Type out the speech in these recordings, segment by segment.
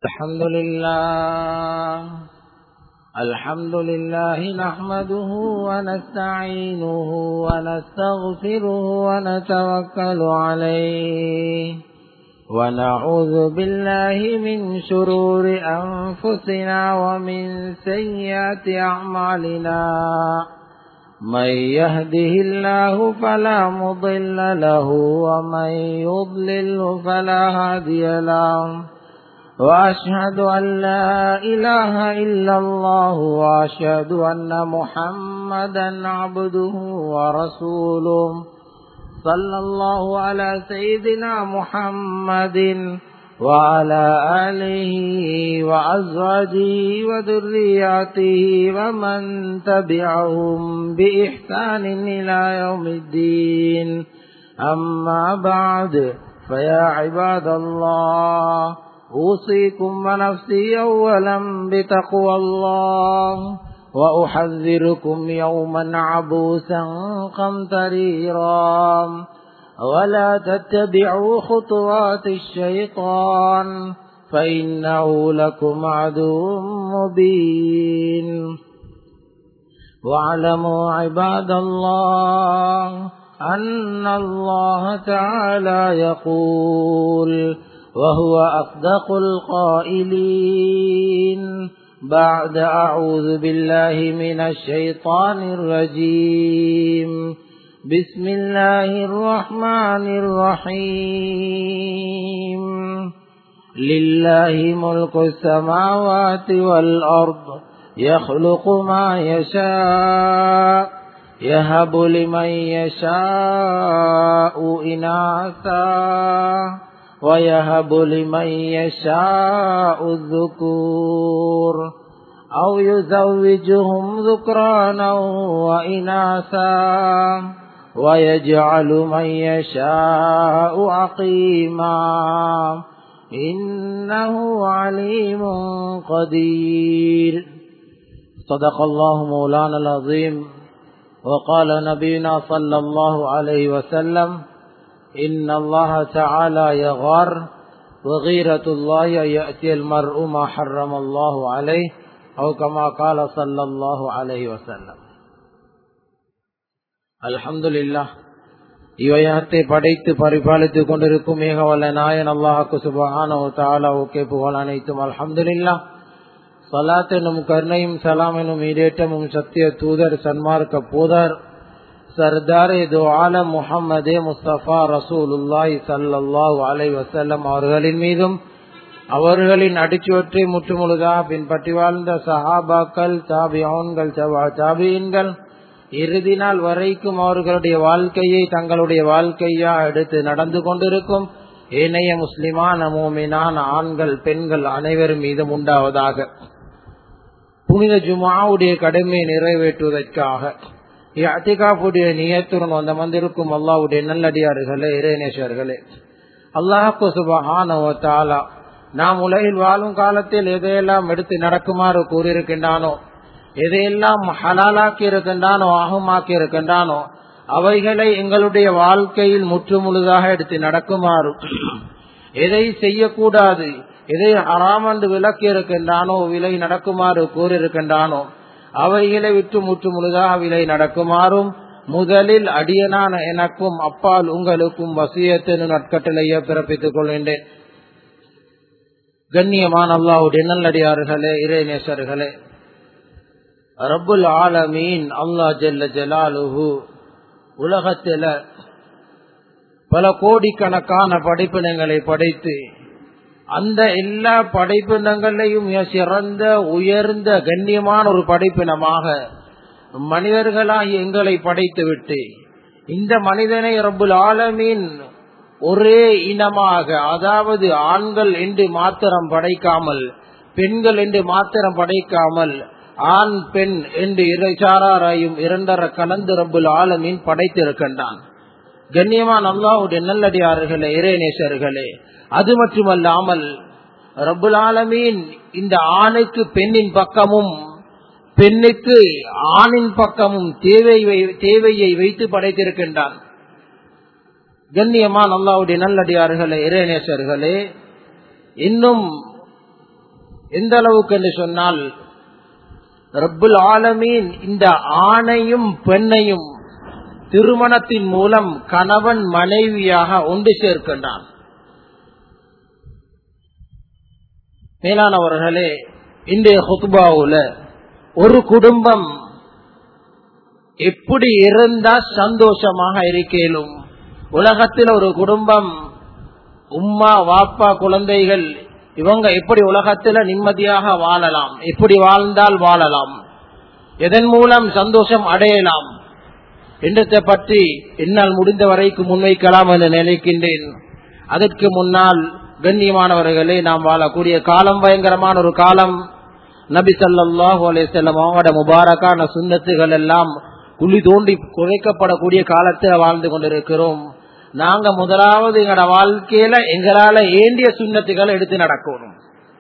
الحمد لله الحمد لله نحمده ونستعينه ونستغفره ونتوكل عليه ونعوذ بالله من شرور أنفسنا ومن سيئات أعمالنا من يهده الله فلا مضل له ومن يضلل فلا هادي له وأشهد أن لا إله إلا الله وأشهد أن محمدا عبده ورسوله صلى الله على سيدنا محمد وعلى آله وأزواجه وذرياته ومن تبعهم بإحسان إلى يوم الدين أما بعد فيا عباد الله أوصيكم ونفسي أولا بتقوى الله وأحذركم يوما عبوسا قمطريرا ولا تتبعوا خطوات الشيطان فإنه لكم عدو مبين واعلموا عباد الله أن الله تعالى يقول وهو أصدق القائلين بعد أعوذ بالله من الشيطان الرجيم بسم الله الرحمن الرحيم لله ملك السماوات والأرض يخلق ما يشاء يهب لمن يشاء إناثا ويهب لمن يشاء الذكور أو يزوجهم ذكرانا وإناثا ويجعل من يشاء عقيما إنه عليم قدير صدق الله مولانا العظيم وقال نبينا صلى الله عليه وسلم إن الله تعالى يغار وغيرة الله يأتي المرء ما حرم الله عليه أو كما قال صلى الله عليه وسلم الحمد لله இவையத்தை படைத்து பரிபாலித்துக் கொண்டிருக்கும் மிக வல்ல நாயன் அல்லாஹாக்கு சுபஹானோ தாலாவுக்கே புகழ் அனைத்தும் அல்ஹம்துலில்லா சலாத் எனும் கருணையும் சலாம் எனும் ஈடேற்றமும் சத்திய தூதர் சன்மார்க்க பூதர் சர்தார் இது ஆலம் முகமதே முஸ்தபா ரசூலுல்லாய் சல்லாஹூ அலை வசல்லம் அவர்களின் மீதும் அவர்களின் அடிச்சுவற்றை முற்றுமுழுதாக பின்பற்றி வாழ்ந்த சஹாபாக்கள் தாபியோன்கள் தாபியன்கள் இறுதி நாள் வரைக்கும் அவர்களுடைய வாழ்க்கையை தங்களுடைய வாழ்க்கையா எடுத்து நடந்து கொண்டிருக்கும் ஏனைய முஸ்லிமான மோமினான ஆண்கள் பெண்கள் அனைவரும் மீதும் உண்டாவதாக புனித ஜுமாவுடைய கடமையை நிறைவேற்றுவதற்காக அத்திகாப்புடைய நியத்துடன் வந்த வந்திருக்கும் அல்லாவுடைய நல்லடியார்களே இறைநேசர்களே அல்லாஹு சுபஹானா நாம் உலகில் வாழும் காலத்தில் எதையெல்லாம் எடுத்து நடக்குமாறு கூறியிருக்கின்றானோ எதையெல்லாம் ஹலாலாக்கி இருக்கின்றானோ ஆகமாக்கி இருக்கின்றானோ அவைகளை எங்களுடைய வாழ்க்கையில் முற்றுமுழுதாக எடுத்து நடக்குமாறு எதை செய்யக்கூடாது எதை அறாமண்டு விளக்கி இருக்கின்றானோ விலை நடக்குமாறு கூறியிருக்கின்றானோ அவைகளை விட்டு முற்று முழுதாக விலை நடக்குமாறும் முதலில் அடியனான எனக்கும் அப்பால் உங்களுக்கும் வசியத்தின் நட்கட்டளைய பிறப்பித்துக் கொள்கின்றேன் கண்ணியமான அல்லாவுடைய நல்லடியார்களே இறைநேசர்களே ரப்புல் ஆலமீன் அல்லா ஜல்ல ஜலாலுஹு உலகத்தில பல கோடிக்கணக்கான படைப்பினங்களை படைத்து அந்த எல்லா படைப்பினங்களையும் சிறந்த உயர்ந்த கண்ணியமான ஒரு படைப்பினமாக மனிதர்களாக எங்களை படைத்து விட்டு இந்த மனிதனை ரப்புல் ஆலமீன் ஒரே இனமாக அதாவது ஆண்கள் என்று மாத்திரம் படைக்காமல் பெண்கள் என்று மாத்திரம் படைக்காமல் ஆண் பெண் என்று இறைச்சாராரையும் இரண்டர கலந்து ரப்புல் ஆலமீன் படைத்திருக்கின்றான் கண்ணியமான அல்லாவுடைய நல்லடியார்களே இறைநேசர்களே அது மட்டுமல்லாமல் ரப்புல் ஆலமீன் இந்த ஆணுக்கு பெண்ணின் பக்கமும் பெண்ணுக்கு ஆணின் பக்கமும் தேவை தேவையை வைத்து படைத்திருக்கின்றான் கண்ணியமான அல்லாவுடைய நல்லடியார்களே இறைநேசர்களே இன்னும் எந்த அளவுக்கு என்று சொன்னால் ரப்புல் ஆலமீன் இந்த ஆணையும் பெண்ணையும் திருமணத்தின் மூலம் கணவன் மனைவியாக ஒன்று சேர்க்கின்றான் மேலானவர்களே இன்றைய ஹுத்பாவுல ஒரு குடும்பம் எப்படி இருந்தா சந்தோஷமாக இருக்கேலும் உலகத்தில் ஒரு குடும்பம் உம்மா வாப்பா குழந்தைகள் இவங்க எப்படி உலகத்துல நிம்மதியாக வாழலாம் எப்படி வாழ்ந்தால் வாழலாம் எதன் மூலம் சந்தோஷம் அடையலாம் என்றதை பற்றி என்னால் முடிந்த வரைக்கும் முன்வைக்கலாம் என்று நினைக்கின்றேன் அதற்கு முன்னால் கண்ணியமானவர்களே நாம் வாழக்கூடிய காலம் பயங்கரமான ஒரு காலம் நபி சல்லாஹூ அலிசல்லம் அவங்களோட முபாரக்கான சுண்ணத்துகள் எல்லாம் குழி தோண்டி குறைக்கப்படக்கூடிய காலத்தில் வாழ்ந்து கொண்டிருக்கிறோம் நாங்க முதலாவது எங்களோட வாழ்க்கையில எங்களால ஏண்டிய சுண்ணத்துகளை எடுத்து நடக்கணும்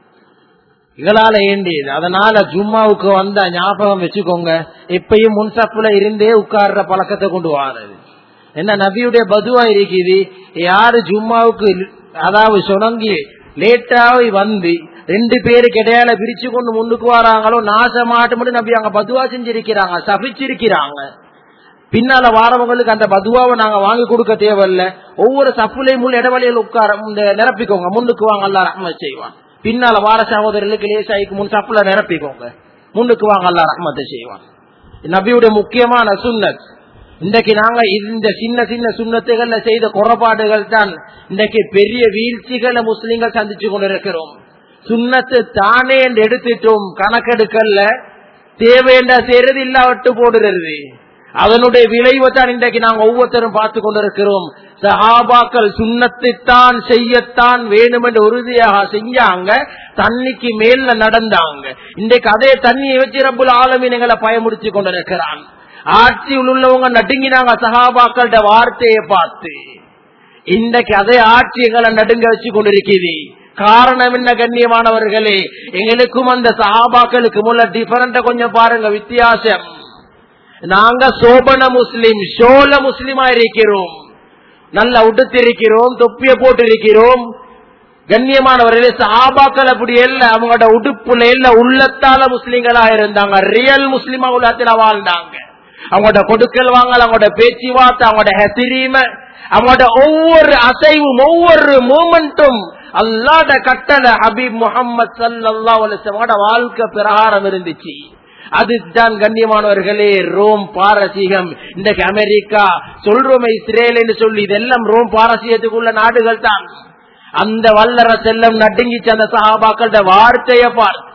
எங்களால ஏண்டியது அதனால ஜும்மாவுக்கு வந்த ஞாபகம் வச்சுக்கோங்க எப்பயும் முன்சப்புல இருந்தே உட்கார்ற பழக்கத்தை கொண்டு வாரது என்ன நபியுடைய பதுவா இருக்குது யாரு ஜும்மாவுக்கு அதாவது சுணங்கி லேட்டாவே வந்து ரெண்டு பேருக்கு இடையால பிரிச்சு கொண்டு முன்னுக்கு வராங்களோ நாசமாட்டு மட்டும் நபி அங்க பதுவா செஞ்சிருக்கிறாங்க சபிச்சிருக்கிறாங்க பின்னால வாரவங்களுக்கு அந்த பதுவாவை நாங்க வாங்கி கொடுக்க தேவையில்ல ஒவ்வொரு சப்புலையும் முள் இடவழியில் உட்கார இந்த நிரப்பிக்கோங்க முன்னுக்கு வாங்க அல்லா ரஹ்மத் செய்வான் பின்னால வார சகோதரர்களுக்கு லேசாய்க்கு முன் சப்புல நிரப்பிக்கோங்க முன்னுக்கு வாங்க அல்லா ரஹ்மத்தை செய்வான் நபியுடைய முக்கியமான சுன்னத் இன்றைக்கு நாங்க இந்த சின்ன சின்ன சுண்ணத்துகள்ல செய்த குறைபாடுகள் தான் இன்றைக்கு பெரிய வீழ்ச்சிகளை முஸ்லிம்கள் சந்திச்சு கொண்டிருக்கிறோம் சுண்ணத்து தானே என்று எடுத்துட்டோம் கணக்கெடுக்கல்ல தேவையென்ற செய்யறது இல்லாவிட்டு போடுறது அதனுடைய விளைவை தான் இன்றைக்கு நாங்க ஒவ்வொருத்தரும் பார்த்து கொண்டிருக்கிறோம் சஹாபாக்கள் சுண்ணத்தைத்தான் செய்யத்தான் வேணும் என்று உறுதியாக செஞ்சாங்க தண்ணிக்கு மேல நடந்தாங்க இன்றைக்கு அதே தண்ணியை வச்சு ரப்புல் ஆலமீனங்களை பயமுடிச்சு கொண்டிருக்கிறான் ஆட்சியில் உள்ளவங்க நடுங்கினாங்க சஹாபாக்களோட வார்த்தையை பார்த்து இன்றைக்கு அதே ஆட்சி எங்களை நடுங்க வச்சு கொண்டிருக்குது காரணம் என்ன கண்ணியமானவர்களே எங்களுக்கும் அந்த சஹாபாக்களுக்கு முள்ள டிஃபரண்ட கொஞ்சம் பாருங்க வித்தியாசம் நாங்க சோபன முஸ்லிம் சோழ முஸ்லிமா இருக்கிறோம் நல்லா உடுத்திருக்கிறோம் தொப்பிய போட்டு இருக்கிறோம் கண்ணியமானவர்களே சஹாபாக்கள் அப்படி இல்ல அவங்களோட உடுப்புல இல்ல உள்ளத்தால முஸ்லிம்களா இருந்தாங்க ரியல் முஸ்லிமா உள்ளத்துல வாழ்ந்தாங்க அவங்களோட கொடுக்கல் வாங்கல் அவங்களோட பேச்சுவார்த்தை அவங்களோட ஹெசிரீம அவங்களோட ஒவ்வொரு அசைவும் ஒவ்வொரு மூமெண்ட்டும் அல்லாத கட்டளை ஹபீப் முகமது சல்லா அவங்களோட வாழ்க்கை பிரகாரம் இருந்துச்சு அதுதான் கண்ணியமானவர்களே ரோம் பாரசீகம் இன்றைக்கு அமெரிக்கா சொல்றோமே இஸ்ரேல் என்று சொல்லி இதெல்லாம் ரோம் பாரசீகத்துக்குள்ள நாடுகள் தான் அந்த வல்லர செல்லம் நடுங்கிச்சு அந்த சகாபாக்களோட வார்த்தைய பார்த்து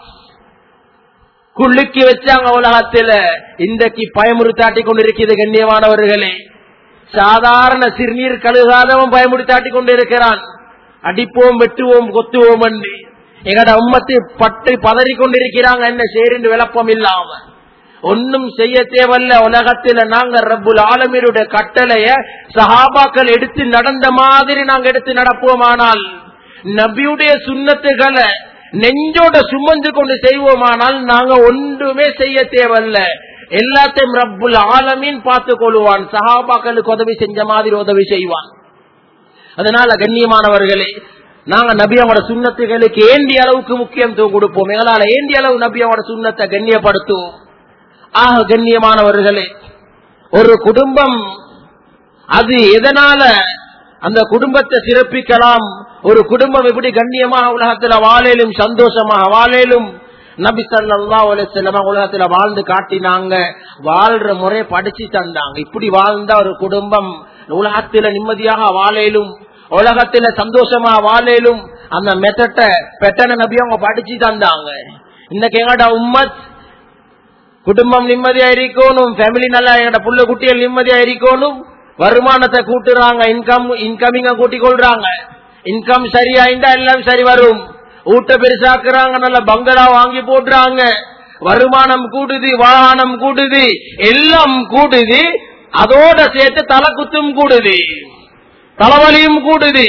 குள்ளுக்கி வச்சாங்க உலகத்துல இன்றைக்கு பயமுறுத்தாட்டி கொண்டிருக்கிறது கண்ணியமானவர்களே சாதாரண சிறுநீர் கழுகாதவன் பயமுறுத்தாட்டி கொண்டிருக்கிறான் அடிப்போம் வெட்டுவோம் கொத்துவோம் என்று எங்கட உம்மத்தை பட்டு பதறி கொண்டிருக்கிறாங்க என்ன சேரிண்டு விளப்பம் இல்லாம ஒன்னும் செய்ய தேவையில்ல உலகத்துல நாங்க ரப்புல் ஆலமீருடைய கட்டளைய சஹாபாக்கள் எடுத்து நடந்த மாதிரி நாங்க எடுத்து நடப்போமானால் நபியுடைய சுண்ணத்துகளை நெஞ்சோட சுமந்து கொண்டு செய்வோமானால் நாங்க ஒன்றுமே செய்ய தேவையில்ல எல்லாத்தையும் ரப்புல் ஆலமீன் பார்த்து கொள்வான் சஹாபாக்களுக்கு உதவி செஞ்ச மாதிரி உதவி செய்வான் அதனால கண்ணியமானவர்களே நாங்க நபியாவோட சுண்ணத்துகளுக்கு ஏண்டிய அளவுக்கு முக்கியத்துவம் கொடுப்போம் எங்களால ஏண்டிய அளவு நபியாவோட சுண்ணத்தை கண்ணியப்படுத்துவோம் ஆக கண்ணியமானவர்களே ஒரு குடும்பம் அது எதனால அந்த குடும்பத்தை சிறப்பிக்கலாம் ஒரு குடும்பம் எப்படி கண்ணியமாக உலகத்துல வாழலும் சந்தோஷமாக வாழலும் நபி சல்லா செல்லமா உலகத்துல வாழ்ந்து காட்டினாங்க வாழ்ற முறை படிச்சு தந்தாங்க இப்படி வாழ்ந்த ஒரு குடும்பம் உலகத்துல நிம்மதியாக வாழலும் உலகத்துல சந்தோஷமா வாழலும் அந்த மெத்தட்ட பெட்டன நபி அவங்க படிச்சு தந்தாங்க இன்னைக்கு எங்கட உம்மத் குடும்பம் நிம்மதியா இருக்கணும் ஃபேமிலி நல்லா எங்கட புள்ள குட்டிகள் நிம்மதியா இருக்கணும் வருமானத்தை கூட்டுறாங்க இன்கம் இன்கமிங்க கூட்டிக் கொள்றாங்க இன்கம் சரியாயிண்டா எல்லாம் சரி வரும் ஊட்ட பெருசாக்குறாங்க நல்ல பங்களா வாங்கி போடுறாங்க வருமானம் கூடுது வாகனம் கூடுது எல்லாம் கூடுது அதோட சேர்த்து தலை குத்தும் கூடுது தலைவலியும் கூடுது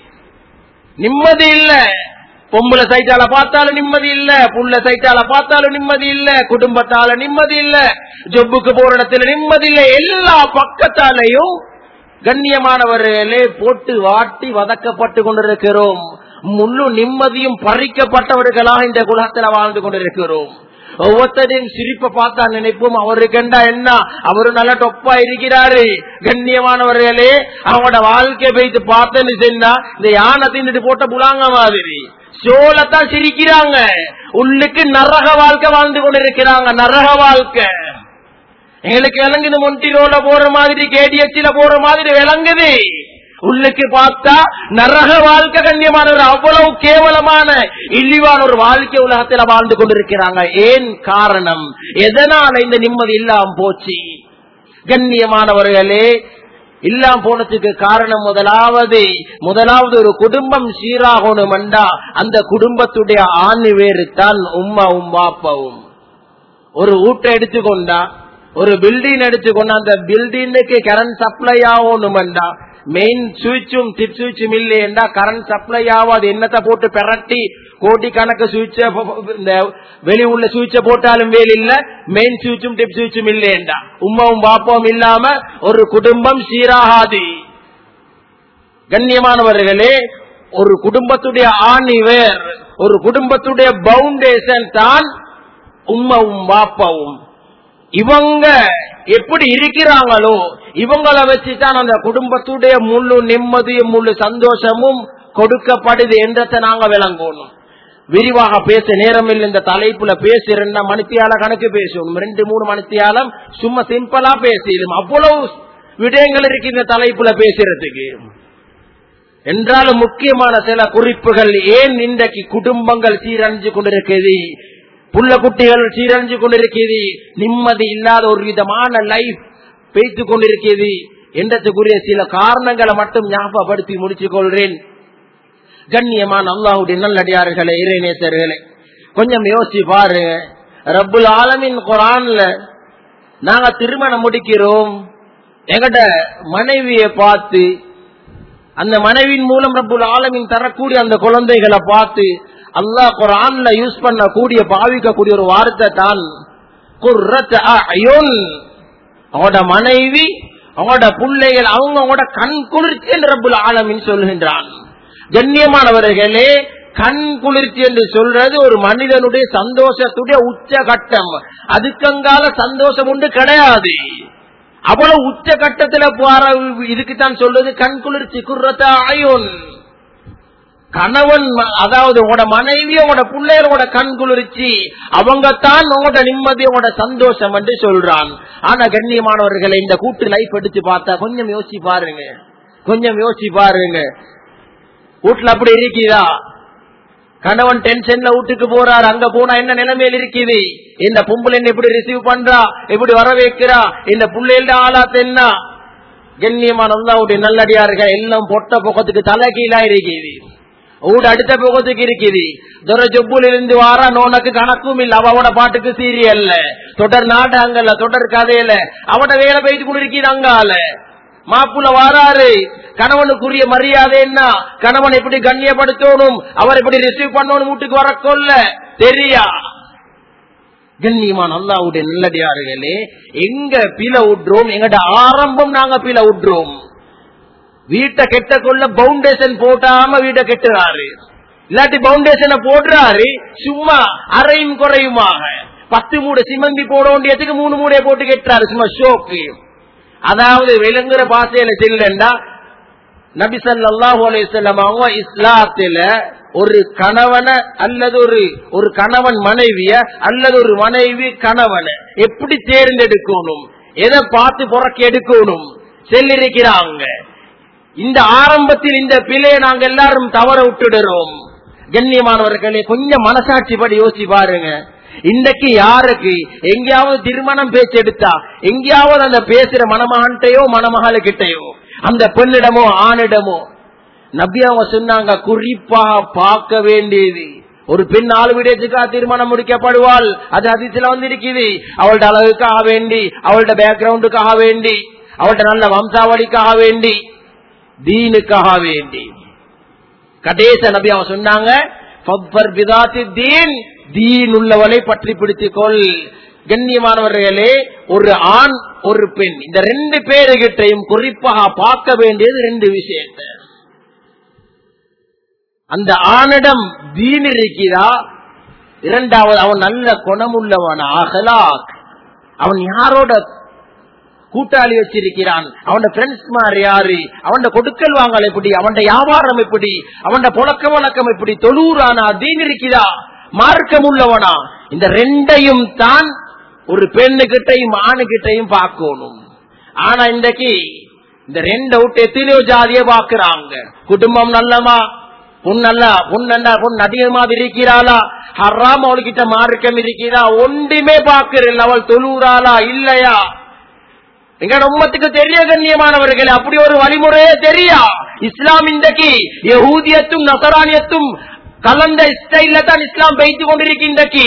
நிம்மதி இல்ல பொம்பளை சைட்டால பார்த்தாலும் நிம்மதி இல்ல புள்ள சைட்டால பார்த்தாலும் நிம்மதி இல்ல குடும்பத்தால நிம்மதி இல்ல ஜொப்புக்கு போற இடத்துல நிம்மதி இல்ல எல்லா பக்கத்தாலையும் கண்ணியமானவர்களே போட்டு வாட்டி வதக்கப்பட்டு கொண்டிருக்கிறோம் முழு நிம்மதியும் பறிக்கப்பட்டவர்களாக இந்த குலத்துல வாழ்ந்து கொண்டிருக்கிறோம் ஒவ்வொருத்தரையும் சிரிப்பை பார்த்தா நினைப்போம் அவருக்கெண்டா என்ன அவரு நல்ல டொப்பா இருக்கிறாரு கண்ணியமானவர்களே அவனோட வாழ்க்கையை போயிட்டு பார்த்தேன்னு சொன்னா இந்த யானை தின்னுட்டு போட்ட புலாங்க மாதிரி சோளத்தான் சிரிக்கிறாங்க உள்ளுக்கு நரக வாழ்க்கை வாழ்ந்து கொண்டிருக்கிறாங்க நரக வாழ்க்கை எங்களுக்கு விளங்குது மொண்டிரோல போற மாதிரி கேடிஎச்சில போற மாதிரி விளங்குது உள்ளுக்கு பார்த்தா நரக வாழ்க்கை கண்ணியமானவர் அவ்வளவு கேவலமான இழிவான ஒரு வாழ்க்கை உலகத்துல வாழ்ந்து கொண்டிருக்கிறாங்க ஏன் காரணம் எதனால இந்த நிம்மதி இல்லாம போச்சு கண்ணியமானவர்களே இல்லாம போனதுக்கு காரணம் முதலாவது முதலாவது ஒரு குடும்பம் சீராகணும்டா அந்த குடும்பத்துடைய ஆணி வேறு தான் உம்மாவும் பாப்பாவும் ஒரு ஊட்டை எடுத்துக்கொண்டா ஒரு பில்டிங் எடுத்துக்கொண்டா அந்த பில்டிங்குக்கு கரண்ட் சப்ளை ஆகணும்டா மெயின் சுவிட்சும் டிப் சுவிட்சும் இல்லையண்டா கரண்ட் சப்ளை ஆகாது என்னத்தை போட்டு பெரட்டி கோடி கணக்கு சுவிட்ச இந்த வெளி உள்ள சுவிட்ச போட்டாலும் வேல் இல்ல மெயின் சுவிட்சும் டிப் சுவிட்சும் இல்லையண்டா உமாவும் பாப்பாவும் இல்லாம ஒரு குடும்பம் சீராகாது கண்ணியமானவர்களே ஒரு குடும்பத்துடைய ஆணி வேர் ஒரு குடும்பத்துடைய பவுண்டேஷன் தான் உம்மாவும் பாப்பாவும் இவங்க எப்படி இருக்கிறாங்களோ இவங்களை வச்சுதான் அந்த குடும்பத்துடைய முழு நிம்மதியும் முழு சந்தோஷமும் கொடுக்கப்படுது என்றதை நாங்க விளங்கணும் விரிவாக பேச நேரமில்லை இந்த தலைப்புல பேசுறேன்னா மணித்தியால கணக்கு பேசணும் ரெண்டு மூணு மணித்தியாலம் சும்மா சிம்பிளா பேசிடும் அவ்வளவு விடயங்கள் இருக்கு இந்த தலைப்புல பேசுறதுக்கு என்றாலும் முக்கியமான சில குறிப்புகள் ஏன் இன்றைக்கு குடும்பங்கள் சீரழிஞ்சு கொண்டிருக்கிறது புள்ள குட்டிகள் சீரழிஞ்சு கொண்டிருக்கிறது நிம்மதி இல்லாத ஒரு விதமான லைஃப் பேய்த்து கொண்டிருக்கிறது என்றதுக்குரிய சில காரணங்களை மட்டும் ஞாபகப்படுத்தி முடிச்சுக் கொள்றேன் கண்ணியமான அல்லாஹுடைய நல்லடியார்களே இறைநேசர்களே கொஞ்சம் யோசிச்சு பாருங்க ரப்புல் ஆலமின் குரான்ல நாங்க திருமணம் முடிக்கிறோம் எங்கட மனைவியை பார்த்து அந்த மனைவியின் மூலம் ரப்புல் ஆலமின் தரக்கூடிய அந்த குழந்தைகளை பார்த்து அல்லாஹ் குரான்ல யூஸ் பண்ண கூடிய பாவிக்கக்கூடிய ஒரு வார்த்தை தான் அவனோட மனைவி அவனோட பிள்ளைகள் அவங்க அவங்களோட கண் குளிர்ச்சி என்று ரப்புல் ஆலமின் சொல்கின்றான் கண்ணியமானவர்களே கண் குளிர்ச்சி என்று சொல்றது ஒரு மனிதனுடைய சந்தோஷத்துடைய உச்ச கட்டம் அதுக்கங்கால சந்தோஷம் உண்டு கிடையாது அவ்வளவு உச்ச கட்டத்துல போற இதுக்குத்தான் சொல்றது கண் குளிர்ச்சி குர்ரத்த ஆயோன் கணவன் அதாவது உங்களோட மனைவி உங்களோட பிள்ளைகளோட கண் குளிர்ச்சி அவங்க தான் உங்களோட நிம்மதி உங்களோட சந்தோஷம் என்று சொல்றான் ஆனா கண்ணியமானவர்களை இந்த கூட்டு லைஃப் எடுத்து பார்த்தா கொஞ்சம் யோசிச்சு பாருங்க கொஞ்சம் யோசிச்சு பாருங்க வீட்டுல அப்படி இருக்குதா கணவன் டென்ஷன்ல வீட்டுக்கு போறாரு அங்க போனா என்ன நிலைமையில் இருக்குது இந்த பொம்பளை எப்படி ரிசீவ் பண்றா எப்படி வர வைக்கிறா இந்த பிள்ளைகள ஆளாத்து என்ன கண்ணியமான அல்லாவுடைய நல்லடியார்கள் எல்லாம் பொட்ட பக்கத்துக்கு தலை கீழா இருக்குது ஊடு அடுத்த பக்கத்துக்கு இருக்குது துர ஜொப்புல இருந்து வாரா நோனக்கு கணக்கும் இல்ல அவனோட பாட்டுக்கு சீரியல்ல தொடர் நாடகங்கள்ல தொடர் கதையில அவட வேலை போயிட்டு கொண்டு இருக்குது அங்கால மாப்புல வாராரு கணவனுக்குரிய மரியாதை என்ன கணவன் எப்படி கண்ணியப்படுத்தணும் அவர் எப்படி ரிசீவ் பண்ணணும் வீட்டுக்கு வர கொள்ள தெரியா கண்ணியமான அல்லாவுடைய நல்லடியார்களே எங்க பில விட்றோம் எங்கட ஆரம்பம் நாங்க பில விட்றோம் வீட்டை கெட்ட கொள்ள பவுண்டேஷன் போட்டாம வீட்டை கெட்டுறாரு இல்லாட்டி பவுண்டேஷனை போடுறாரு சும்மா அரையும் குறையுமாக பத்து மூடை சிமந்தி போட வேண்டியதுக்கு மூணு மூடையை போட்டு கெட்டுறாரு சும்மா ஷோக்கு அதாவது விளங்குற பாசையில செல்லண்டா நபிசல்லாஹு அலையம் அவங்க இஸ்லாத்துல ஒரு கணவனை அல்லது ஒரு ஒரு கணவன் மனைவிய அல்லது ஒரு மனைவி கணவனை எப்படி தேர்ந்தெடுக்கணும் எதை பார்த்து புறக்க எடுக்கணும் செல்லிருக்கிறாங்க இந்த ஆரம்பத்தில் இந்த பிழையை நாங்க எல்லாரும் தவற விட்டுடுறோம் கண்ணியமானவர்களே கொஞ்சம் மனசாட்சிப்படி யோசிச்சு பாருங்க இன்றைக்கு யாருக்கு எங்கேயாவது திருமணம் பேச்சு எடுத்தா எங்கேயாவது அந்த பேசுற மணமகன்கிட்டயோ மணமகளுக்கிட்டயோ அந்த பெண்ணிடமோ ஆணிடமோ நபி அவங்க சொன்னாங்க குறிப்பாக பார்க்க வேண்டியது ஒரு பெண் ஆள் விடயத்துக்காக திருமணம் முடிக்கப்படுவாள் அது அதிசல வந்து இருக்குது அவள்ட அளவுக்காக வேண்டி அவள்ட பேக்ரவுண்டுக்காக வேண்டி அவள்ட நல்ல வம்சாவளிக்காக வேண்டி தீனுக்காக வேண்டி கடைச நபி அவன் சொன்னாங்க தீன் தீன் உள்ளவளை பற்றி பிடித்துக் கொள் கண்ணியமானவர்களே ஒரு ஆண் ஒரு பெண் இந்த ரெண்டு பேருகிட்டையும் குறிப்பாக பார்க்க வேண்டியது ரெண்டு விஷயத்தை அந்த ஆணிடம் தீன் இருக்கிறா இரண்டாவது அவன் நல்ல குணமுள்ளவன் அகலாக் அவன் யாரோட கூட்டாளி வச்சிருக்கிறான் அவன் ஃப்ரெண்ட்ஸ் மாதிரி யாரு அவன் கொடுக்கல் வாங்கல் எப்படி அவன் வியாபாரம் எப்படி அவன் புழக்க வழக்கம் எப்படி தொழூரானா தீன் இருக்கிறா மார்க்கம் உள்ளவனா இந்த ரெண்டையும் தான் ஒரு பெண்ணுகிட்டையும் ஆணுகிட்டையும் பார்க்கணும் ஆனா இன்றைக்கு இந்த ரெண்ட விட்டு எத்தனையோ ஜாதிய பாக்குறாங்க குடும்பம் நல்லமா பொன் நல்ல பொன் நல்ல பொன் அதிகமாக இருக்கிறாளா ஹராம் அவள்கிட்ட மார்க்கம் இருக்கிறா ஒன்றுமே பாக்குறேன் அவள் தொழுறாளா இல்லையா எங்க உம்மத்துக்கு தெரிய கண்ணியமானவர்கள் அப்படி ஒரு வழிமுறையே தெரியா இஸ்லாம் இன்றைக்கு யகூதியத்தும் நசரானியத்தும் கலந்த ஸ்டைல தான் இஸ்லாம் வைத்துக் கொண்டிருக்கின்றக்கு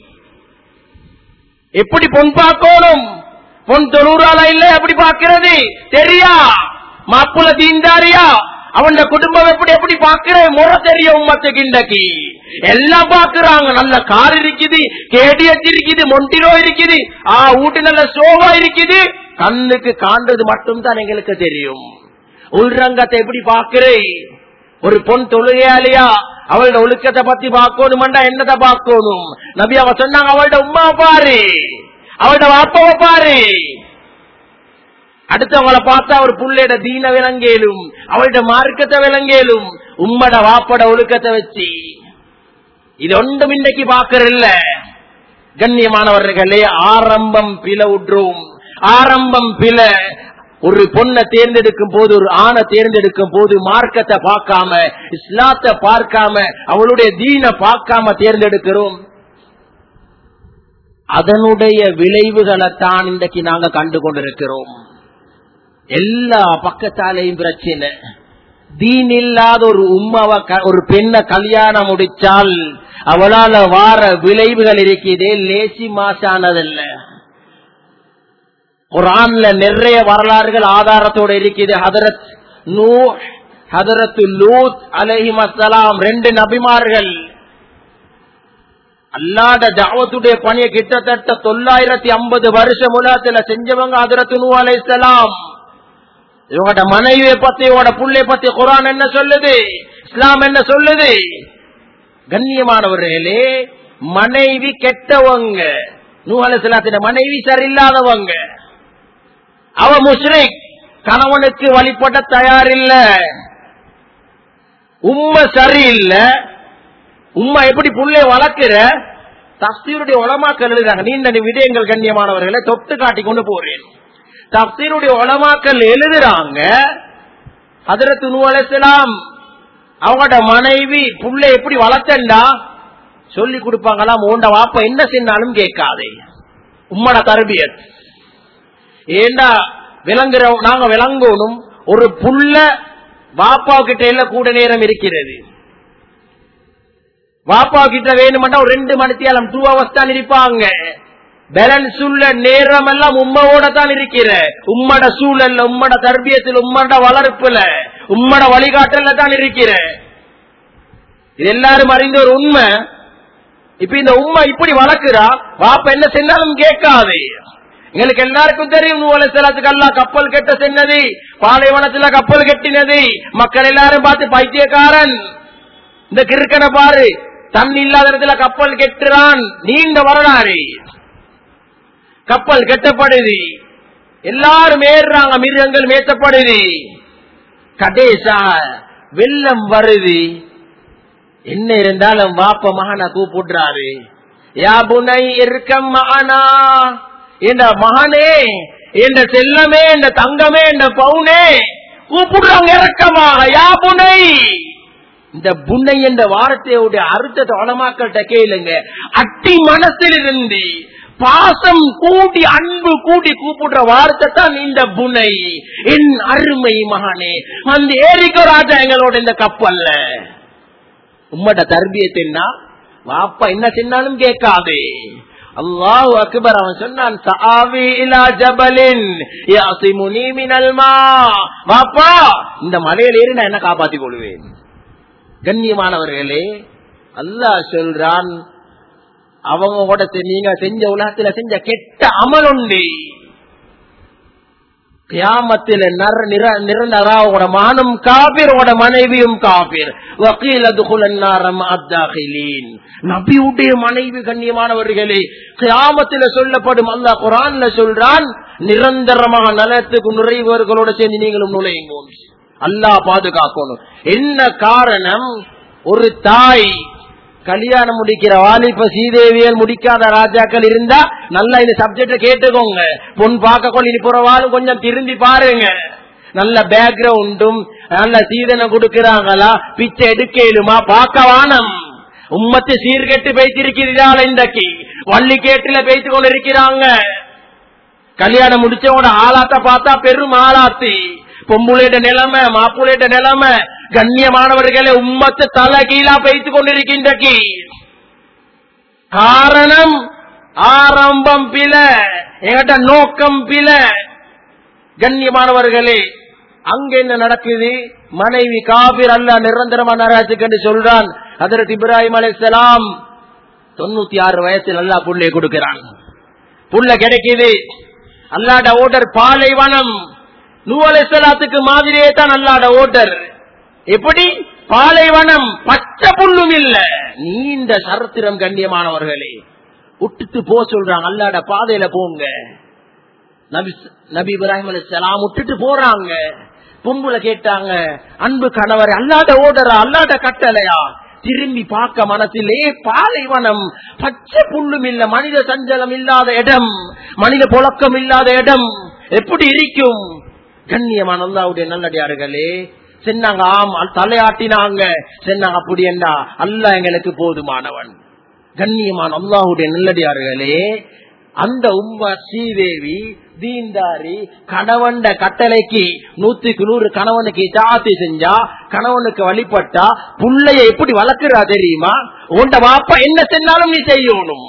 எப்படி பொன் பார்க்கணும் பொன் தொழுறாளா இல்ல எப்படி பார்க்கிறது தெரியா மாப்புல தீண்டாரியா அவன் குடும்பம் எப்படி எப்படி பாக்குற முறை தெரிய உம்மத்துக்கு இன்றைக்கு எல்லாம் பாக்குறாங்க நல்ல கார் இருக்குது கேடிஎச் இருக்குது மொண்டிரோ இருக்குது ஆ ஊட்டி நல்ல சோவா இருக்குது கண்ணுக்கு காண்றது மட்டும் தான் எங்களுக்கு தெரியும் உள்ரங்கத்தை எப்படி பாக்குறேன் ஒரு பொன் தொழுகையாளியா அவளோட ஒழுக்கத்தை பத்தி பார்க்கணும்டா என்னத்தை பார்க்கணும் நபி அவ சொன்னாங்க அவளோட உமா பாரு அவளோட வாப்பாவை பாரு அடுத்தவங்களை பார்த்தா அவர் புள்ளையோட தீன விலங்கேலும் அவளோட மார்க்கத்தை விலங்கேலும் உம்மட வாப்பட ஒழுக்கத்தை வச்சு இது ஒன்றும் இன்றைக்கு பாக்குறல்ல கண்ணியமானவர்களே ஆரம்பம் பில விட்றோம் ஆரம்பம் பில ஒரு பொண்ணை தேர்ந்தெடுக்கும் போது ஒரு ஆணை தேர்ந்தெடுக்கும் போது மார்க்கத்தை பார்க்காம இஸ்லாத்தை பார்க்காம அவளுடைய தீன பார்க்காம தேர்ந்தெடுக்கிறோம் அதனுடைய விளைவுகளை தான் இன்றைக்கு நாங்க கண்டு கொண்டிருக்கிறோம் எல்லா பக்கத்தாலேயும் பிரச்சனை தீன் இல்லாத ஒரு உம்மாவ ஒரு பெண்ணை கல்யாணம் முடிச்சால் அவளால வார விளைவுகள் இருக்கிறதே லேசி மாசானதல்ல குரான்ல நிறைய வரலாறுகள் ஆதாரத்தோட இருக்குது ஹதரத் நூ ஹதரத்து லூத் அலஹி மசலாம் ரெண்டு நபிமார்கள் அல்லாத தாவத்துடைய பணியை கிட்டத்தட்ட தொள்ளாயிரத்தி ஐம்பது வருஷம் உலகத்துல செஞ்சவங்க ஹதரத்து நூ அலைசலாம் இவங்கட மனைவியை பத்தி இவங்களோட புள்ளைய பத்தி குரான் என்ன சொல்லுது இஸ்லாம் என்ன சொல்லுது கண்ணியமானவர்களே மனைவி கெட்டவங்க நூஹலத்தின மனைவி சரியில்லாதவங்க அவ முஸ்ரிக் கணவனுக்கு வழிபட தயாரில்ல உண்மை சரியில்லை உண்மை எப்படி புள்ளை வளர்க்கிற தப்சீருடைய உளமாக்கல் எழுதுறாங்க நீண்ட விடயங்கள் கண்ணியமானவர்களை தொட்டு காட்டி கொண்டு போறேன் தப்சீருடைய உளமாக்கல் எழுதுறாங்க ஹதரத்து நூ அலைசலாம் அவங்களோட மனைவி புள்ளை எப்படி வளர்த்தண்டா சொல்லி கொடுப்பாங்களாம் உண்ட வாப்ப என்ன செஞ்சாலும் கேட்காதே உம்மட தரபியத் ஏண்டா விளங்குற நாங்க விளங்கணும் ஒரு புள்ள வாப்பா கிட்ட எல்லாம் கூட நேரம் இருக்கிறது வாப்பா கிட்ட வேணுமெண்டா ஒரு ரெண்டு மணித்தியாலம் டூ ஹவர்ஸ் தான் இருப்பாங்க பேலன்ஸ் உள்ள நேரம் எல்லாம் உம்மவோட தான் இருக்கிற உம்மட சூழல்ல உம்மட தர்பியத்தில் உம்மட வளர்ப்புல உம்மட வழிகாட்டல்ல தான் இருக்கிற இது எல்லாரும் அறிந்த ஒரு உண்மை இப்ப இந்த உண்மை இப்படி வளர்க்கிறா வாப்ப என்ன செஞ்சாலும் கேட்காது எங்களுக்கு எல்லாருக்கும் தெரியும் நூலத்துக்கு எல்லாம் கப்பல் கெட்ட சென்னது பாலைவனத்துல கப்பல் கெட்டினது மக்கள் எல்லாரும் பார்த்து பைத்தியக்காரன் இந்த கிறுக்கனை பாரு தண்ணி இல்லாத இடத்துல கப்பல் கெட்டுறான் நீண்ட வரலாறு கப்பல் கெட்டப்படுது எல்லாரும் ஏறுறாங்க மிருகங்கள் மேத்தப்படுது கடைசா வெள்ளம் வருது என்ன இருந்தாலும் வாப்ப மகனை கூப்பிடுறாரு யா புனை இருக்கம் மகனா என்ற மகனே என்ற செல்லமே என்ற தங்கமே என்ற பவுனே கூப்பிடுறாங்க இறக்கமாக யா புனை இந்த புன்னை என்ற வார்த்தையுடைய அர்த்தத்தை வளமாக்கள்கிட்ட கேளுங்க அட்டி மனசிலிருந்து பாசம் கூடி அன்பு கூடி கூப்பிடுற வார்த்தை தான் இந்த புனை என் அருமை மகனே அந்த ஏரிக்கோ ராஜா எங்களோட இந்த கப்பல்ல உம்மட தர்பியத்தின்னா வாப்பா என்ன சொன்னாலும் கேட்காதே அல்லாஹ் அக்பர் அவன் சொன்னான் சாவி இலா ஜபலின் யாசிமுனி மினல் மா வாப்பா இந்த மலையில ஏறி நான் என்ன காப்பாத்திக் கொள்வேன் கண்ணியமானவர்களே அல்லாஹ் சொல்றான் அவங்க கூட நீங்க செஞ்ச உலகத்துல செஞ்ச கெட்ட அமல் உண்டு கியாமத்தில் நிரந்தராவோட மானும் காபிர் உட மனைவியும் காபிர் வக்கீல் அதுகுலன்னாரம் அத்தாகிலீன் நபியுடைய மனைவி கண்ணியமானவர்களே கியாமத்தில் சொல்லப்படும் அல்லா குரான்ல சொல்றான் நிரந்தரமாக நலத்துக்கு நுழைவர்களோட சேர்ந்து நீங்களும் நுழையுங்க அல்லாஹ் பாதுகாக்கணும் என்ன காரணம் ஒரு தாய் கல்யாணம் முடிக்கிற வாலிப சீதேவியல் முடிக்காத ராஜாக்கள் இருந்தா நல்லா இந்த சப்ஜெக்ட கேட்டுக்கோங்க பொன் பார்க்க கொள்ள இனி புறவாலும் கொஞ்சம் திரும்பி பாருங்க நல்ல பேக்ரவுண்டும் நல்ல சீதனை கொடுக்கிறாங்களா பிச்சை எடுக்கலுமா பார்க்க வானம் உம்மத்து சீர்கெட்டு பேசிருக்கிறாள் இன்றைக்கு வள்ளி கேட்டுல பேசிக் கொண்டு இருக்கிறாங்க கல்யாணம் முடிச்சவங்க ஆளாத்த பார்த்தா பெரும் ஆளாத்தி பொம்புளையிட நிலைமை மாப்புளையிட நிலைமை கண்ணியமானவர்களை உம்மத்து தலை கீழா பேசிக் கொண்டிருக்கின்றக்கு காரணம் ஆரம்பம் பில எங்கிட்ட நோக்கம் பில கண்ணியமானவர்களே அங்க என்ன நடக்குது மனைவி காபிர் அல்ல நிரந்தரமா நராஜுக்கு என்று சொல்றான் அதற்கு இப்ராஹிம் அலைசலாம் தொண்ணூத்தி ஆறு வயசுல அல்லா புள்ளை கொடுக்கிறான் புள்ள கிடைக்குது அல்லாட ஓட்டர் பாலைவனம் நூ அலைசலாத்துக்கு மாதிரியே தான் அல்லாட ஓட்டர் எப்படி பாலைவனம் பச்சை புல்லும் இல்ல நீண்ட சரித்திரம் கண்ணியமானவர்களே விட்டுட்டு போ சொல்றாங்க அல்லாட பாதையில போங்க நபி நபி இப்ராஹிம் அலிசலாம் விட்டுட்டு போறாங்க பொம்புல கேட்டாங்க அன்பு கணவர் அல்லாத ஓடரா அல்லாத கட்டளையா திரும்பி பார்க்க மனசிலே பாலைவனம் பச்சை புல்லும் இல்ல மனித சஞ்சலம் இல்லாத இடம் மனித புழக்கம் இல்லாத இடம் எப்படி இருக்கும் கண்ணியமான அல்லாவுடைய நல்லடியார்களே சென்னாங்க ஆம் தலையாட்டினாங்க சென்னாங்க அப்படி என்றா அல்ல எங்களுக்கு போதுமானவன் கண்ணியமான அல்லாஹுடைய நல்லடியார்களே அந்த உம்மா ஸ்ரீதேவி தீந்தாரி கணவன் கட்டளைக்கு நூத்துக்கு நூறு கணவனுக்கு தாத்தி செஞ்சா கணவனுக்கு வழிபட்டா புள்ளைய எப்படி வளர்க்கிறா தெரியுமா உண்ட வாப்பா என்ன சென்னாலும் நீ செய்யணும்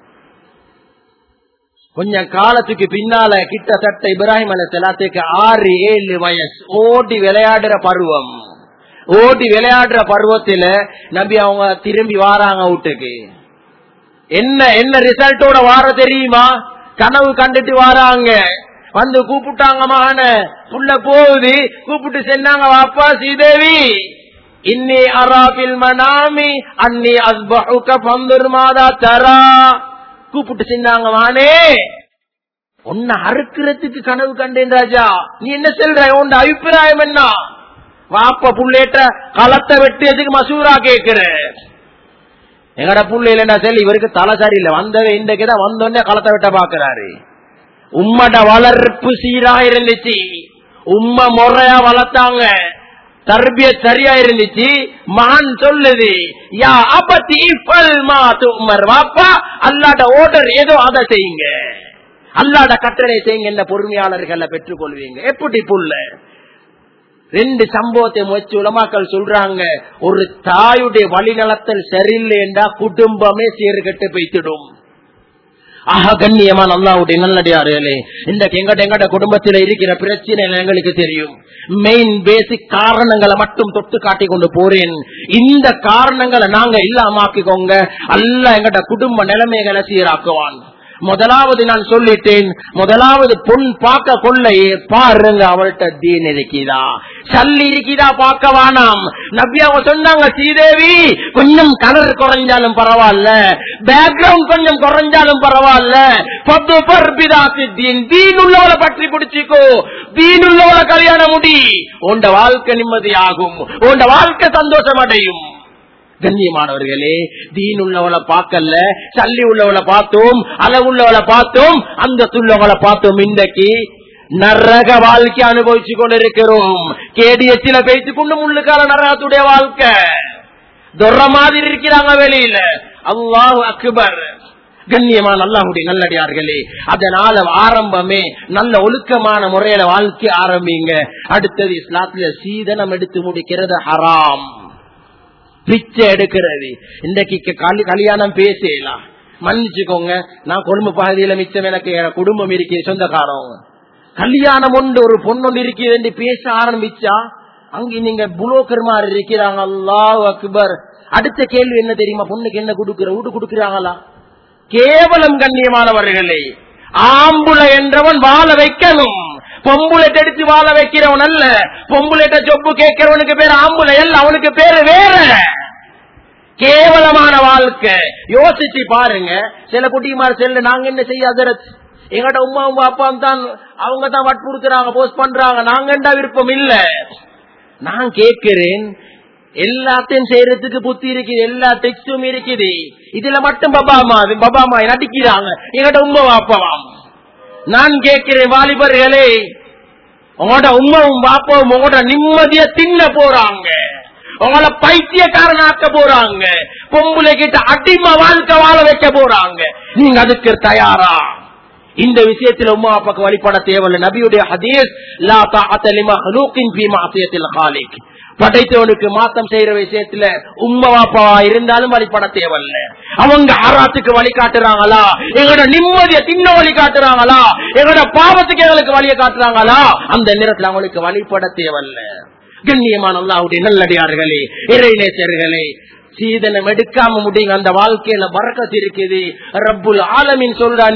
கொஞ்சம் காலத்துக்கு பின்னால கிட்டத்தட்ட இப்ராஹிம் அலி செலாத்துக்கு ஆறு ஏழு வயசு ஓடி விளையாடுற பருவம் ஓடி விளையாடுற பருவத்துல நபி அவங்க திரும்பி வாராங்க வீட்டுக்கு என்ன என்ன ரிசல்ட்டோட வார தெரியுமா கனவு கண்டுட்டு வாராங்க வந்து கூப்பிட்டாங்க மகன புள்ள போகுது கூப்பிட்டு சென்னாங்க வாப்பா ஸ்ரீதேவி இன்னி அராபில் மனாமி அன்னி அஸ்பஹுக பந்துர் மாதா தரா கூப்பிட்டு சென்னாங்க மகனே உன்னை அறுக்கிறதுக்கு கனவு கண்டேன் ராஜா நீ என்ன சொல்ற உன் அபிப்பிராயம் என்ன வாப்ப புள்ளேட்ட களத்தை வெட்டியதுக்கு மசூரா கேக்குற எங்கட புள்ள இல்லைன்னா சரி இவருக்கு தலை சரியில்லை வந்தவே இன்றைக்குதான் வந்தோடனே களத்தை வெட்ட பாக்குறாரு உம்மட வளர்ப்பு சீரா இருந்துச்சு உம்ம முறையா வளர்த்தாங்க தர்பிய சரியா இருந்துச்சு மகன் சொல்லுது யா அப்பத்தி மா தும்மர் வாப்பா அல்லாட ஓர்டர் ஏதோ அதை செய்யுங்க அல்லாட கட்டளை செய்யுங்க என்ன பொறுமையாளர்களை பெற்றுக் கொள்வீங்க எப்படி புள்ள ரெண்டு சம்பவத்தை முயற்சி உலமாக்கள் சொல்றாங்க ஒரு தாயுடைய வழிநலத்தல் சரியில்லைண்டா குடும்பமே சீர்கட்டு வைத்திடும் ஆஹா கண்ணியமான அல்லாவுடைய நல்லடியார்களே இந்த எங்கட எங்கட குடும்பத்தில் இருக்கிற பிரச்சனை எங்களுக்கு தெரியும் மெயின் பேசிக் காரணங்களை மட்டும் தொட்டு காட்டி கொண்டு போறேன் இந்த காரணங்களை நாங்க இல்லாமாக்கிக்கோங்க அல்ல எங்கட குடும்ப நிலைமைகளை சீராக்குவான் முதலாவது நான் சொல்லிட்டேன் முதலாவது பொன் பார்க்க கொள்ளையே பாருங்க அவள்கிட்ட தீன் இருக்குதா சல்லி இருக்குதா பார்க்க வேணாம் நபி அவங்க சொன்னாங்க ஸ்ரீதேவி கொஞ்சம் கலர் குறைஞ்சாலும் பரவாயில்ல பேக்ரவுண்ட் கொஞ்சம் குறைஞ்சாலும் பரவாயில்ல பத்து பர்பிதாசி தீன் தீன் உள்ளவளை பற்றி பிடிச்சிக்கோ தீன் உள்ளவளை கல்யாணம் முடி உண்ட வாழ்க்கை நிம்மதியாகும் உண்ட வாழ்க்கை சந்தோஷம் அடையும் கண்ணியமானவர்களே தீன் உள்ளவளை பார்க்கல சல்லி உள்ளவளை பார்த்தோம் அளவுள்ளவளை பார்த்தோம் அந்த உள்ளவளை பார்த்தோம் இன்றைக்கு நரக வாழ்க்கை அனுபவிச்சு கொண்டிருக்கிறோம் கேடியத்தில பேசிக் கொண்டு முள்ளுக்கால நரகத்துடைய வாழ்க்கை தொற மாதிரி இருக்கிறாங்க வெளியில அல்லாஹ் அக்பர் கண்ணியமான அல்லாஹுடைய நல்லடியார்களே அதனால ஆரம்பமே நல்ல ஒழுக்கமான முறையில வாழ்க்கை ஆரம்பிங்க அடுத்தது இஸ்லாத்துல சீதனம் எடுத்து முடிக்கிறது ஹராம் பிச்சை எடுக்கிறது இன்றைக்கு கல்யாணம் பேசலாம் மன்னிச்சுக்கோங்க நான் கொழும்பு பகுதியில மிச்சம் எனக்கு குடும்பம் இருக்கு சொந்தக்காரவங்க கல்யாணம் ஒன்று ஒரு பொண்ணு இருக்குது என்று பேச ஆரம்பிச்சா அங்க நீங்க புலோக்கர் மாதிரி இருக்கிறாங்க அல்லாஹ் அக்பர் அடுத்த கேள்வி என்ன தெரியுமா பொண்ணுக்கு என்ன கொடுக்கிற வீடு கொடுக்கிறாங்களா கேவலம் கண்ணியமானவர்களே ஆம்புல என்றவன் வாழ வைக்கணும் பொம்புலெட் எடுத்து வாழ வைக்கிறவன் அல்ல பொம்புலெட்ட சொப்பு கேட்கிறவனுக்கு பேர் ஆம்புல அல்ல அவனுக்கு பேரு வேற கேவலமான வாழ்க்கை யோசிச்சு பாருங்க சில குட்டிமார் செல்ல நாங்க என்ன செய்ய அதரத் எங்கட உமா உமா அப்பா தான் அவங்க தான் வற்புறுத்துறாங்க போஸ்ட் பண்றாங்க நாங்க என்ன விருப்பம் இல்ல நான் கேட்கிறேன் எல்லாத்தையும் செய்யறதுக்கு புத்தி இருக்குது எல்லா டெக்ஸ்டும் இருக்குது இதுல மட்டும் பபா அம்மா பபா அம்மா நடிக்கிறாங்க எங்கட உமா அப்பாவாம் நான் கேட்கிறேன் வாலிபர்களே உங்களோட உமாவும் பாப்பாவும் உங்களோட நிம்மதிய தின்ன போறாங்க உங்களை பைத்தியக்காரனாக்க போறாங்க பொம்பளை கிட்ட அடிமை வாழ்க்கை வாழ வைக்க போறாங்க நீங்க அதுக்கு தயாரா இந்த விஷயத்துல உமா அப்பாக்கு வழிபட தேவையில்லை நபியுடைய ஹதீஸ் லா தாஅத்த லிமஹ்லூகின் ஃபீ மஅசியத்தில் காலிக் படைத்தவனுக்கு மாத்தம் செய்யற விஷயத்துல உம்மா அப்பாவா இருந்தாலும் வழிபட தேவையில்ல அவங்க ஆராத்துக்கு வழி காட்டுறாங்களா எங்களோட நிம்மதியை தின்ன வழி காட்டுறாங்களா எங்களோட பாவத்துக்கு எங்களுக்கு வழியை காட்டுறாங்களா அந்த நேரத்துல அவங்களுக்கு வழிபட தேவையில்ல கண்ணியமான அல்லாவுடைய நல்லடியார்களே இறைநேசர்களே சீதனம் எடுக்காம முடியுங்க அந்த வாழ்க்கையில பறக்கத்து இருக்குது ரப்புல் ஆலமின் சொல்றான்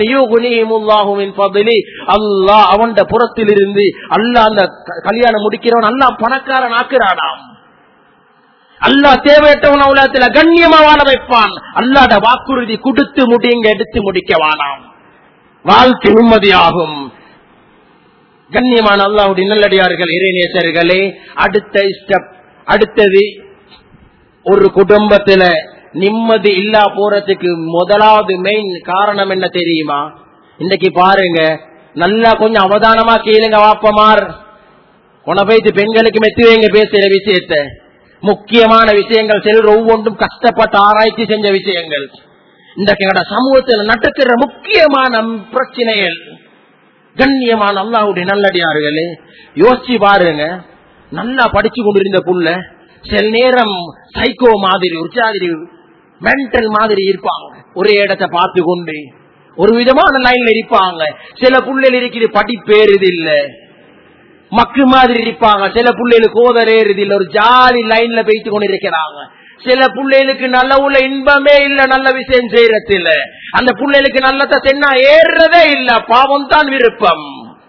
அல்லாஹ் அவன் புறத்தில் இருந்து அல்லாஹ் அந்த க- கல்யாணம் முடிக்கிறவன் அல்லாஹ் பணக்காரன் ஆக்குறானாம் அல்லாஹ் தேவையற்றவன் உலகத்துல கண்ணியமா வாழ வைப்பான் அல்லாட வாக்குறுதி கொடுத்து முடியுங்க எடுத்து முடிக்க வானாம் வாழ்க்கை நிம்மதியாகும் கண்ணியமான அல்லாவுடைய நல்லடியார்கள் இறைநேசர்களே அடுத்த ஸ்டெப் அடுத்தது ஒரு குடும்பத்துல நிம்மதி இல்லா போறதுக்கு முதலாவது மெயின் காரணம் என்ன தெரியுமா இன்னைக்கு பாருங்க நல்லா கொஞ்சம் அவதானமா கேளுங்க வாப்பமார் உனபைத்து பெண்களுக்கு மெத்தி வைங்க பேசுற விஷயத்த முக்கியமான விஷயங்கள் சிலர் ஒவ்வொன்றும் கஷ்டப்பட்டு ஆராய்ச்சி செஞ்ச விஷயங்கள் இன்றைக்கு எங்களோட சமூகத்தில் நடக்கிற முக்கியமான பிரச்சனைகள் கண்ணியமான அல்லாவுடைய நல்லடியார்களே யோசிச்சு பாருங்க நல்லா படிச்சு கொண்டிருந்த புள்ள சில நேரம் சைக்கோ மாதிரி உற்சாதிரி மென்டல் மாதிரி இருப்பாங்க ஒரே இடத்தை பார்த்து கொண்டு ஒரு விதமான லைன்ல இருப்பாங்க சில புள்ளைகள் இருக்குது படிப்பேறுது இல்ல மக்கு மாதிரி இருப்பாங்க சில புள்ளைகளுக்கு கோதரேறுது இல்ல ஒரு ஜாலி லைன்ல போயிட்டு கொண்டு இருக்கிறாங்க சில புள்ளைகளுக்கு நல்ல உள்ள இன்பமே இல்ல நல்ல விஷயம் செய்யறது இல்ல அந்த புள்ளைகளுக்கு நல்லத சென்னா ஏறுறதே இல்ல பாவம் தான் விருப்பம்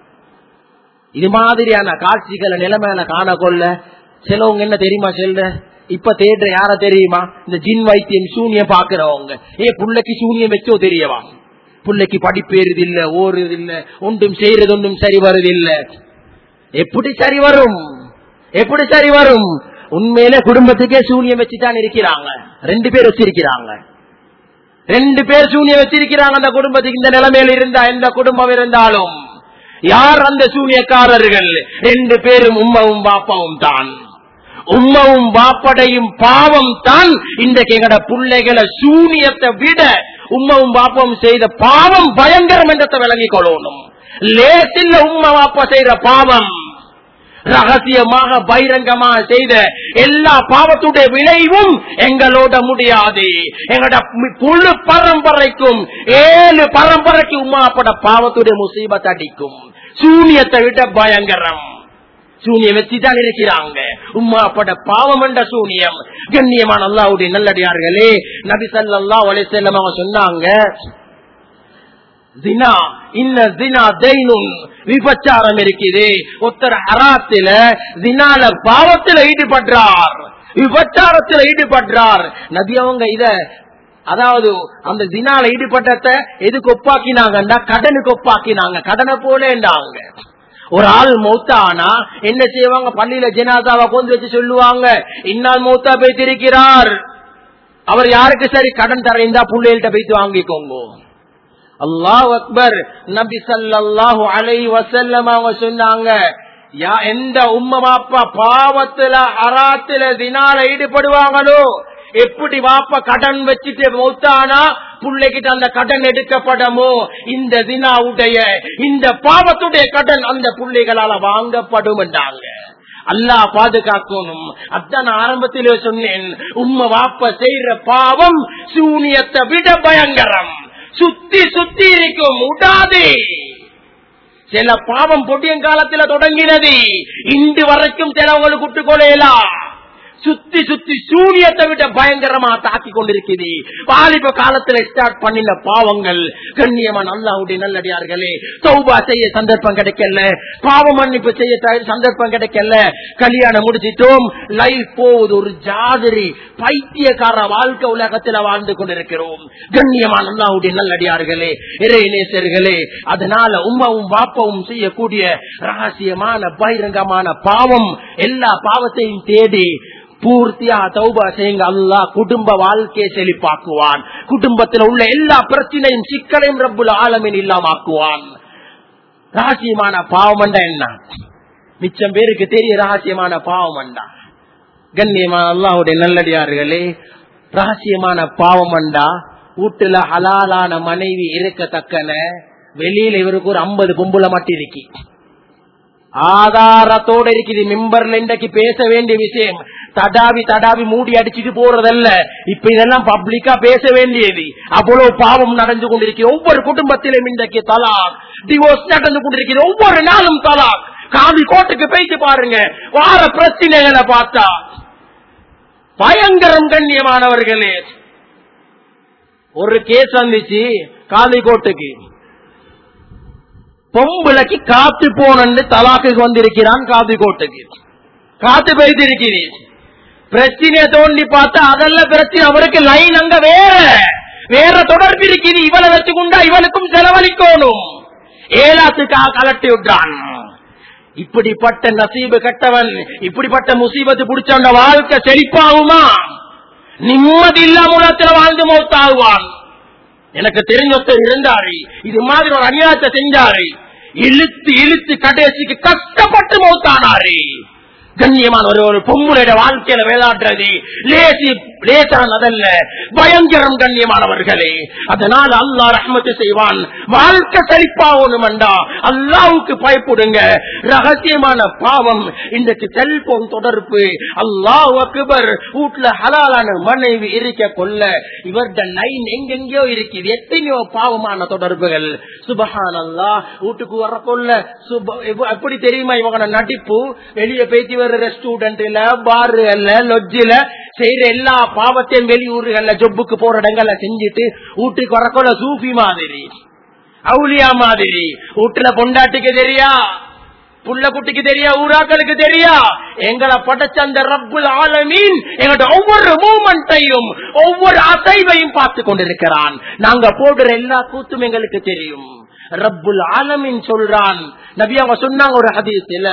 இது மாதிரியான காட்சிகளை நிலைமையில காண கொள்ள சிலவங்க என்ன தெரியுமா சொல்ற இப்ப தேடுற யார தெரியுமா இந்த ஜின் வைத்தியம் சூனியம் பாக்குறவங்க ஏ புள்ளைக்கு சூனியம் வச்சோ தெரியவா புள்ளைக்கு படிப்பேறுது இல்ல ஓடுறது இல்ல ஒன்றும் செய்யறது ஒன்றும் சரி வருது இல்ல எப்படி சரி வரும் எப்படி சரி வரும் உண்மையில குடும்பத்துக்கே சூனியம் வச்சுதான் இருக்கிறாங்க ரெண்டு பேர் வச்சிருக்கிறாங்க ரெண்டு பேர் சூனியம் வச்சிருக்கிறாங்க அந்த குடும்பத்துக்கு இந்த நிலைமையில இருந்தா எந்த குடும்பம் இருந்தாலும் யார் அந்த சூனியக்காரர்கள் ரெண்டு பேரும் உம்மவும் பாப்பாவும் தான் உம்மவும் பாப்படையும் பாவம் தான் இன்றைக்கு எங்கட பிள்ளைகளை சூனியத்தை விட உம்மவும் பாப்பாவும் செய்த பாவம் பயங்கரம் என்றதை விளங்கிக் கொள்ளணும் லேசில் உம்ம பாப்பா செய்த பாவம் ரகசியமாக பகிரங்கமாக செய்த எல்லா பாவத்துடைய விளைவும் எங்களோட முடியாது எங்களோட புழு பரம்பரைக்கும் ஏழு பரம்பரைக்கு உமாப்பட பாவத்துடைய முசீபத் அடிக்கும் சூனியத்தை விட பயங்கரம் சூனியம் வச்சுதான் இருக்கிறாங்க உம்மாப்பட பாவம் என்ற சூனியம் கண்ணியமான அல்லாவுடைய நல்லடியார்களே நபி சல்லா அலிசல்லம் அவங்க சொன்னாங்க தினா இன்ன தினா தைனும் விபச்சாரம் இருக்குது ஒருத்தர் அராத்தில தினால பாவத்தில் ஈடுபடுறார் விபச்சாரத்தில் ஈடுபடுறார் நபி அவங்க இத அதாவது அந்த தினால ஈடுபட்டத எதுக்கு ஒப்பாக்கினாங்கன்னா கடனுக்கு ஒப்பாக்கினாங்க கடனை போலேண்டாங்க ஒரு ஆள் மௌத்தானா என்ன செய்வாங்க பள்ளியில ஜனாதாவை கொண்டு வச்சு சொல்லுவாங்க இன்னால் மௌத்தா போய்த்திருக்கிறார் அவர் யாருக்கு சரி கடன் தரைந்தா புள்ளைகள்கிட்ட போய்த்து வாங்கிக்கோங்க அல்லாஹ் அக்பர் நபி சல்லாஹூ அலை வசல்லம் அவங்க சொன்னாங்க யா எந்த உம்ம பாப்பா பாவத்துல அராத்துல தினால ஈடுபடுவாங்களோ எப்படி வாப்ப கடன் வச்சுட்டு மௌத்தானா பிள்ளைகிட்ட அந்த கடன் எடுக்கப்படமோ இந்த தினாவுடைய இந்த பாவத்துடைய கடன் அந்த பிள்ளைகளால வாங்கப்படும் என்றாங்க அல்லாஹ் பாதுகாக்கணும் அதான் ஆரம்பத்திலே சொன்னேன் உம்ம வாப்ப செய்யற பாவம் சூனியத்தை விட பயங்கரம் சுத்தி சுத்தி இருக்கும் விடாதே சில பாவம் பொடியன் காலத்துல தொடங்கினது இன்று வரைக்கும் சிலவங்களுக்கு விட்டுக்கொள்ளலாம் சுத்தி சுத்தி சூரியத்தை விட பயங்கரமா தாக்கி கொண்டிருக்குது வாலிப காலத்துல ஸ்டார்ட் பண்ணின பாவங்கள் கண்ணியமான அல்லாவுடைய நல்லடியார்களே சௌபா செய்ய சந்தர்ப்பம் கிடைக்கல பாவ மன்னிப்பு செய்ய த- சந்தர்ப்பம் கிடைக்கல கல்யாணம் முடிச்சிட்டோம் லைஃப் போகுது ஒரு ஜாதிரி பைத்தியக்கார வாழ்க்கை உலகத்துல வாழ்ந்து கொண்டிருக்கிறோம் கண்ணியமான அல்லாவுடைய நல்லடியார்களே இறைநேசர்களே அதனால உமாவும் பாப்பாவும் செய்யக்கூடிய ரகசியமான பகிரங்கமான பாவம் எல்லா பாவத்தையும் தேடி பூர்த்தியா தௌபா செய்யுங்க அல்லாஹ் குடும்ப வாழ்க்கையை செழிப்பாக்குவான் குடும்பத்தில் உள்ள எல்லா பிரச்சனையும் சிக்கலையும் ரப்புல் ஆலமின் இல்லாமாக்குவான் ரகசியமான பாவம் என்ன மிச்சம் பேருக்கு தெரிய ரகசியமான பாவம் கண்ணியமான அல்லாஹுடைய நல்லடியார்களே ரகசியமான பாவம் அண்டா வீட்டுல ஹலாலான மனைவி இருக்கத்தக்கன வெளியில இவருக்கு ஒரு ஐம்பது பொம்புல மட்டும் இருக்கி ஆதாரத்தோட இருக்குது மிம்பர்ல இன்றைக்கு பேச வேண்டிய விஷயம் தடாவி தடாவி மூடி அடிச்சுட்டு போறதல்ல இப்ப இதெல்லாம் பப்ளிக்கா பேச வேண்டியது அவ்வளவு பாவம் நடந்து கொண்டிருக்கு ஒவ்வொரு குடும்பத்திலும் இன்றைக்கு தலாக் டிவோர்ஸ் நடந்து கொண்டிருக்கிறது ஒவ்வொரு நாளும் தலாக் காவி கோட்டுக்கு போயிட்டு பாருங்க வார பிரச்சனைகளை பார்த்தா பயங்கரம் கண்ணியமானவர்களே ஒரு கேஸ் வந்துச்சு காலிகோட்டுக்கு பொம்பளைக்கு காத்து போனன்னு தலாக்கு வந்திருக்கிறான் காதிகோட்டுக்கு காத்து பெய்திருக்கிறேன் பிரச்சனையை தோண்டி பார்த்தா அதெல்லாம் பிரச்சனை அவருக்கு லைன் அங்க வேற வேற தொடர்பு இருக்குது இவளை வச்சுக்கொண்டா இவனுக்கும் செலவழிக்கணும் ஏலாத்துக்காக கலட்டி விட்டான் இப்படிப்பட்ட நசீபு கட்டவன் இப்படிப்பட்ட முசீபத்து பிடிச்சவன் வாழ்க்கை செழிப்பாகுமா நிம்மதி இல்லாம உலகத்துல வாழ்ந்து மௌத்தாகுவான் எனக்கு தெரிஞ்சொருத்தர் இருந்தாரு இது மாதிரி ஒரு அநியாயத்தை செஞ்சாரு இழுத்து இழுத்து கடைசிக்கு கஷ்டப்பட்டு மௌத்தானாரு கண்ணியமான ஒரு ஒரு பொம்முடைய வாழ்க்கையில விளையாடுறது லேசி லேசானதல்ல பயங்கரம் கண்ணியமானவர்களே அதனால் அல்லாஹ் ரஹ்மத்து செய்வான் வாழ்க்கை செழிப்பாகணும்டா அல்லாவுக்கு பயப்படுங்க ரகசியமான பாவம் இன்றைக்கு செல்போன் தொடர்பு அல்லாஹ் அக்பர் வீட்டுல ஹலாலான மனைவி இருக்க கொள்ள இவர்ட லைன் எங்கெங்கயோ இருக்குது எத்தனையோ பாவமான தொடர்புகள் சுபஹான் அல்லா வீட்டுக்கு வர கொள்ள சுப எப்படி தெரியுமா இவங்க நடிப்பு வெளியே பேசி வர்ற ரெஸ்டூடெண்ட்ல பார்ல லொஜ்ஜில செய்யற எல்லா பாவத்தையும் வெளியூர்கள்ல ஜொப்புக்கு போற இடங்கள்ல செஞ்சுட்டு வீட்டுக்கு வர கொள்ள சூஃபி மாதிரி அவுலியா மாதிரி வீட்டுல பொண்டாட்டிக்கு தெரியா புள்ள குட்டிக்கு தெரியா ஊராக்களுக்கு தெரியா எங்களை படைச்ச அந்த ரப்புல் ஆலமீன் எங்களோட ஒவ்வொரு மூமெண்ட்டையும் ஒவ்வொரு அசைவையும் பார்த்து கொண்டிருக்கிறான் நாங்க போடுற எல்லா கூத்தும் எங்களுக்கு தெரியும் ரப்புல் ஆலமின் சொல்றான் நபி அவங்க சொன்னாங்க ஒரு ஹதீஸ்ல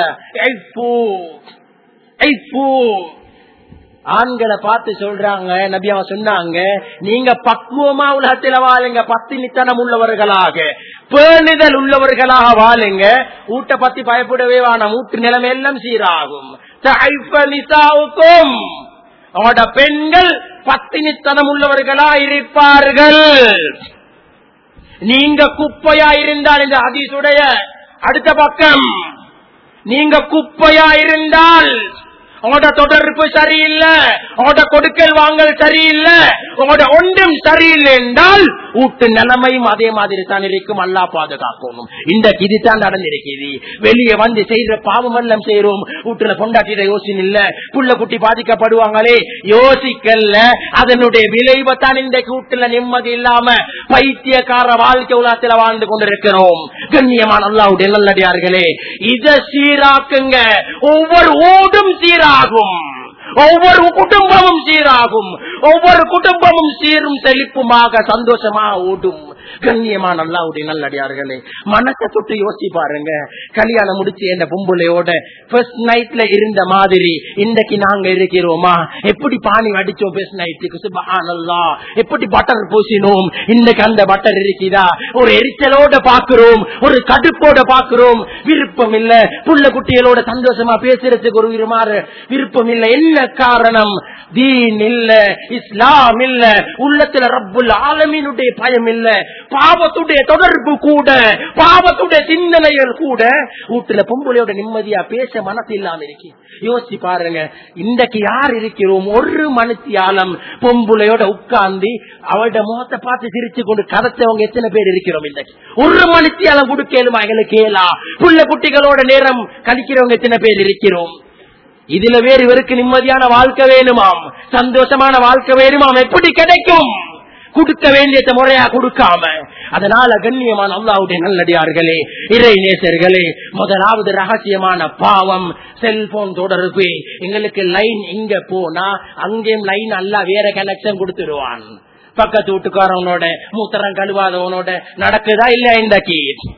ஆண்களை பார்த்து சொல்றாங்க நபி அவங்க சொன்னாங்க நீங்க பக்குவமா உலகத்துல வாழுங்க பத்தினித்தனம் உள்ளவர்களாக பேணுதல் உள்ளவர்களாக வாழுங்க ஊட்ட பத்தி பயப்படவே வேணாம் ஊட்டு நிலைமை எல்லாம் சீராகும் அவட பெண்கள் பத்தினித்தனம் உள்ளவர்களா இருப்பார்கள் நீங்க குப்பையா இருந்தால் இந்த அதிசுடைய அடுத்த பக்கம் நீங்க குப்பையா இருந்தால் உங்களோட தொடர்பு சரியில்லை உங்களோட கொடுக்கல் வாங்கல் சரியில்லை உங்களோட ஒன்றும் சரியில்லை என்றால் வீட்டு நிலைமையும் அதே மாதிரி தான் இருக்கும் அல்லா பாதுகாக்கணும் இந்த இதுதான் நடந்திருக்குது வெளியே வந்து செய்யற பாவம் எல்லாம் செய்யறோம் வீட்டுல கொண்டாட்டிட யோசனை இல்ல புள்ள குட்டி பாதிக்கப்படுவாங்களே யோசிக்கல அதனுடைய விளைவை தான் இந்த வீட்டுல நிம்மதி இல்லாம பைத்தியக்கார வாழ்க்கை உலகத்துல வாழ்ந்து கொண்டிருக்கிறோம் கண்ணியமான அல்லாவுடைய நல்லடியார்களே இத சீராக்குங்க ஒவ்வொரு ஓடும் சீராகும் ஒவ்வொரு குடும்பமும் சீராகும் ஒவ்வொரு குடும்பமும் சீரும் செழிப்புமாக சந்தோஷமாக ஓடும் கண்ணியமான அல்லாவுடைய நல்லடியார்களே மனசை தொட்டு யோசிச்சு பாருங்க கல்யாணம் முடிச்சு என்ற பொம்புலையோட ஃபர்ஸ்ட் நைட்ல இருந்த மாதிரி இன்றைக்கு நாங்க இருக்கிறோமா எப்படி பானி அடிச்சோம் ஃபர்ஸ்ட் நைட்டுக்கு சுபஹானல்லா எப்படி பட்டர் பூசினோம் இன்னைக்கு அந்த பட்டர் இருக்குதா ஒரு எரிச்சலோட பாக்குறோம் ஒரு கடுப்போட பாக்குறோம் விருப்பம் இல்ல புள்ள குட்டிகளோட சந்தோஷமா பேசுறதுக்கு ஒரு விருமாறு விருப்பம் இல்ல என்ன காரணம் தீன் இல்ல இஸ்லாம் இல்ல உள்ளத்துல ரப்புல் ஆலமீனுடைய பயம் இல்ல பாவத்துடைய தொடர்பு கூட பாவத்துடைய சிந்தனைகள் கூட வீட்டுல பொம்பளையோட நிம்மதியா பேச மனசு இல்லாம இருக்கு யோசிச்சு பாருங்க இன்றைக்கு யார் இருக்கிறோம் ஒரு மனுஷியாலம் பொம்புளையோட உட்கார்ந்து அவளோட முகத்தை பார்த்து சிரிச்சு கொண்டு கதைச்சவங்க எத்தனை பேர் இருக்கிறோம் இன்றைக்கு ஒரு மனுஷியாலம் கொடுக்கலுமா எங்களுக்கு கேளா புள்ள குட்டிகளோட நேரம் கழிக்கிறவங்க எத்தனை பேர் இருக்கிறோம் இதுல வேறு இவருக்கு நிம்மதியான வாழ்க்கை வேணுமாம் சந்தோஷமான வாழ்க்கை வேணுமாம் எப்படி கிடைக்கும் கொடுக்க வேண்டியத முறையா கொடுக்காம அதனால கண்ணியமான அல்லாவுடைய நல்லடியார்களே இறை நேசர்களே முதலாவது ரகசியமான பாவம் செல்போன் தொடர்பு எங்களுக்கு லைன் இங்க போனா அங்கேயும் லைன் அல்ல வேற கனெக்ஷன் கொடுத்துருவான் பக்கத்து வீட்டுக்காரவனோட மூத்தரம் கழுவாதவனோட நடக்குதா இல்ல இன்றைக்கு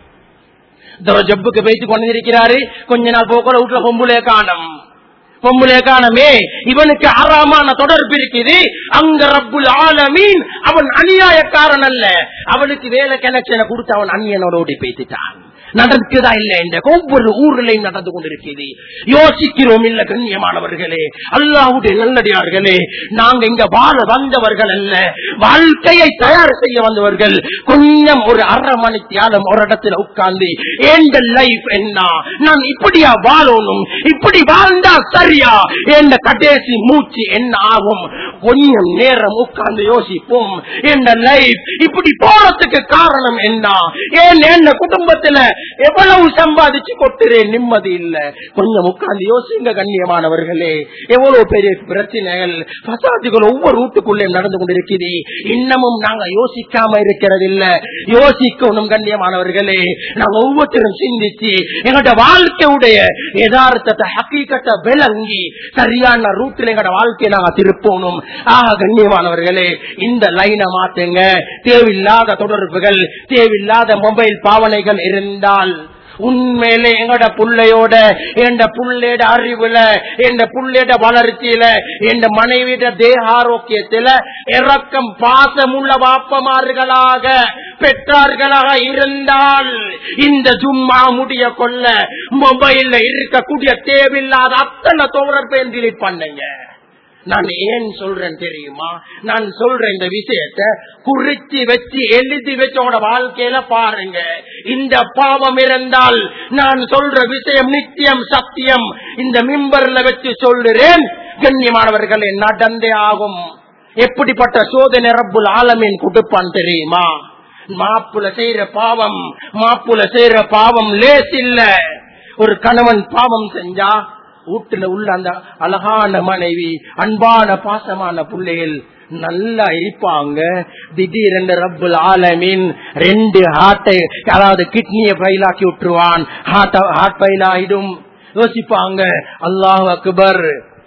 ஜப்புக்கு பேசி கொண்டு இருக்கிறாரு கொஞ்ச நாள் போக்குற வீட்டுல பொம்புலே காணும் பொம்புலே காணமே இவனுக்கு ஆறாமான தொடர்பு இருக்குது அங்க ரப்புல் ஆலமீன் அவன் அநியாயக்காரன் அல்ல அவனுக்கு வேலை கனெக்ஷனை கொடுத்து அவன் அந்நியனோட ஓடி பேசிட்டான் நடக்குதா இல்ல இந்த ஒவ்வொரு ஊர்லயும் நடந்து கொண்டிருக்கிறது யோசிக்கிறோம் இல்ல கண்ணியமானவர்களே அல்லாவுடைய நல்லடியார்களே நாங்க இங்க வாழ வந்தவர்கள் அல்ல வாழ்க்கையை தயார் செய்ய வந்தவர்கள் கொஞ்சம் ஒரு அரை மணி தியாலம் ஒரு இடத்துல உட்கார்ந்து எந்த லைஃப் என்ன நான் இப்படியா வாழணும் இப்படி வாழ்ந்தா சரியா எந்த கடைசி மூச்சு என்ன ஆகும் கொஞ்சம் நேரம் உட்கார்ந்து யோசிப்போம் எந்த லைஃப் இப்படி போறதுக்கு காரணம் என்ன ஏன் என்ன குடும்பத்துல எவ்வளவு சம்பாதிச்சு கொட்டுறேன் நிம்மதி இல்ல கொஞ்சம் உட்கார்ந்து யோசிங்க கண்ணியமானவர்களே எவ்வளவு பெரிய பிரச்சனைகள் பசாதிகள் ஒவ்வொரு வீட்டுக்குள்ளே நடந்து கொண்டிருக்குது இன்னமும் நாங்க யோசிக்காம இருக்கிறது இல்ல யோசிக்கணும் கண்ணியமானவர்களே நாங்க ஒவ்வொருத்தரும் சிந்திச்சு எங்கட வாழ்க்கையுடைய யதார்த்தத்தை ஹக்கீக்கத்தை விளங்கி சரியான ரூட்டில் எங்கட வாழ்க்கையை நாங்க திருப்பணும் ஆக கண்ணியமானவர்களே இந்த லைனை மாத்துங்க தேவையில்லாத தொடர்புகள் தேவையில்லாத மொபைல் பாவனைகள் இருந்தால் உண்மையிலே எங்கட புள்ளையோட எந்த புள்ளையோட அறிவுல எந்த புள்ளையோட வளர்ச்சியில எந்த மனைவியோட தேக ஆரோக்கியத்துல இறக்கம் பாசமுள்ள வாப்பமார்களாக பெற்றார்களாக இருந்தால் இந்த ஜும்மா முடிய கொள்ள மொபைல்ல இருக்கக்கூடிய தேவையில்லாத அத்தனை தொடர்பை டிலீட் பண்ணுங்க நான் ஏன் சொல்றேன் தெரியுமா நான் சொல்ற இந்த விஷயத்தை குறிச்சு வச்சு எழுதி வச்சு உங்களோட வாழ்க்கையில பாருங்க இந்த பாவம் இருந்தால் நான் சொல்ற விஷயம் நித்தியம் சத்தியம் இந்த மிம்பர்ல வச்சு சொல்லுறேன் கண்ணியமானவர்களே நடந்தே ஆகும் எப்படிப்பட்ட சோதனை ரப்புல் ஆலமீன் கொடுப்பான் தெரியுமா மாப்புல செய்யற பாவம் மாப்புல செய்யற பாவம் லேஸ் இல்ல ஒரு கணவன் பாவம் செஞ்சா வீட்டுல உள்ள அந்த அழகான மனைவி அன்பான பாசமான பிள்ளைகள் நல்லா இருப்பாங்க திடீரென்று ரப்புல் ஆலமீன் ரெண்டு ஹார்ட்டை அதாவது கிட்னியை ஃபைலாக்கி விட்டுருவான் ஹார்ட் ஹார்ட் ஃபைல் ஆயிடும் யோசிப்பாங்க அல்லாஹ் அக்பர்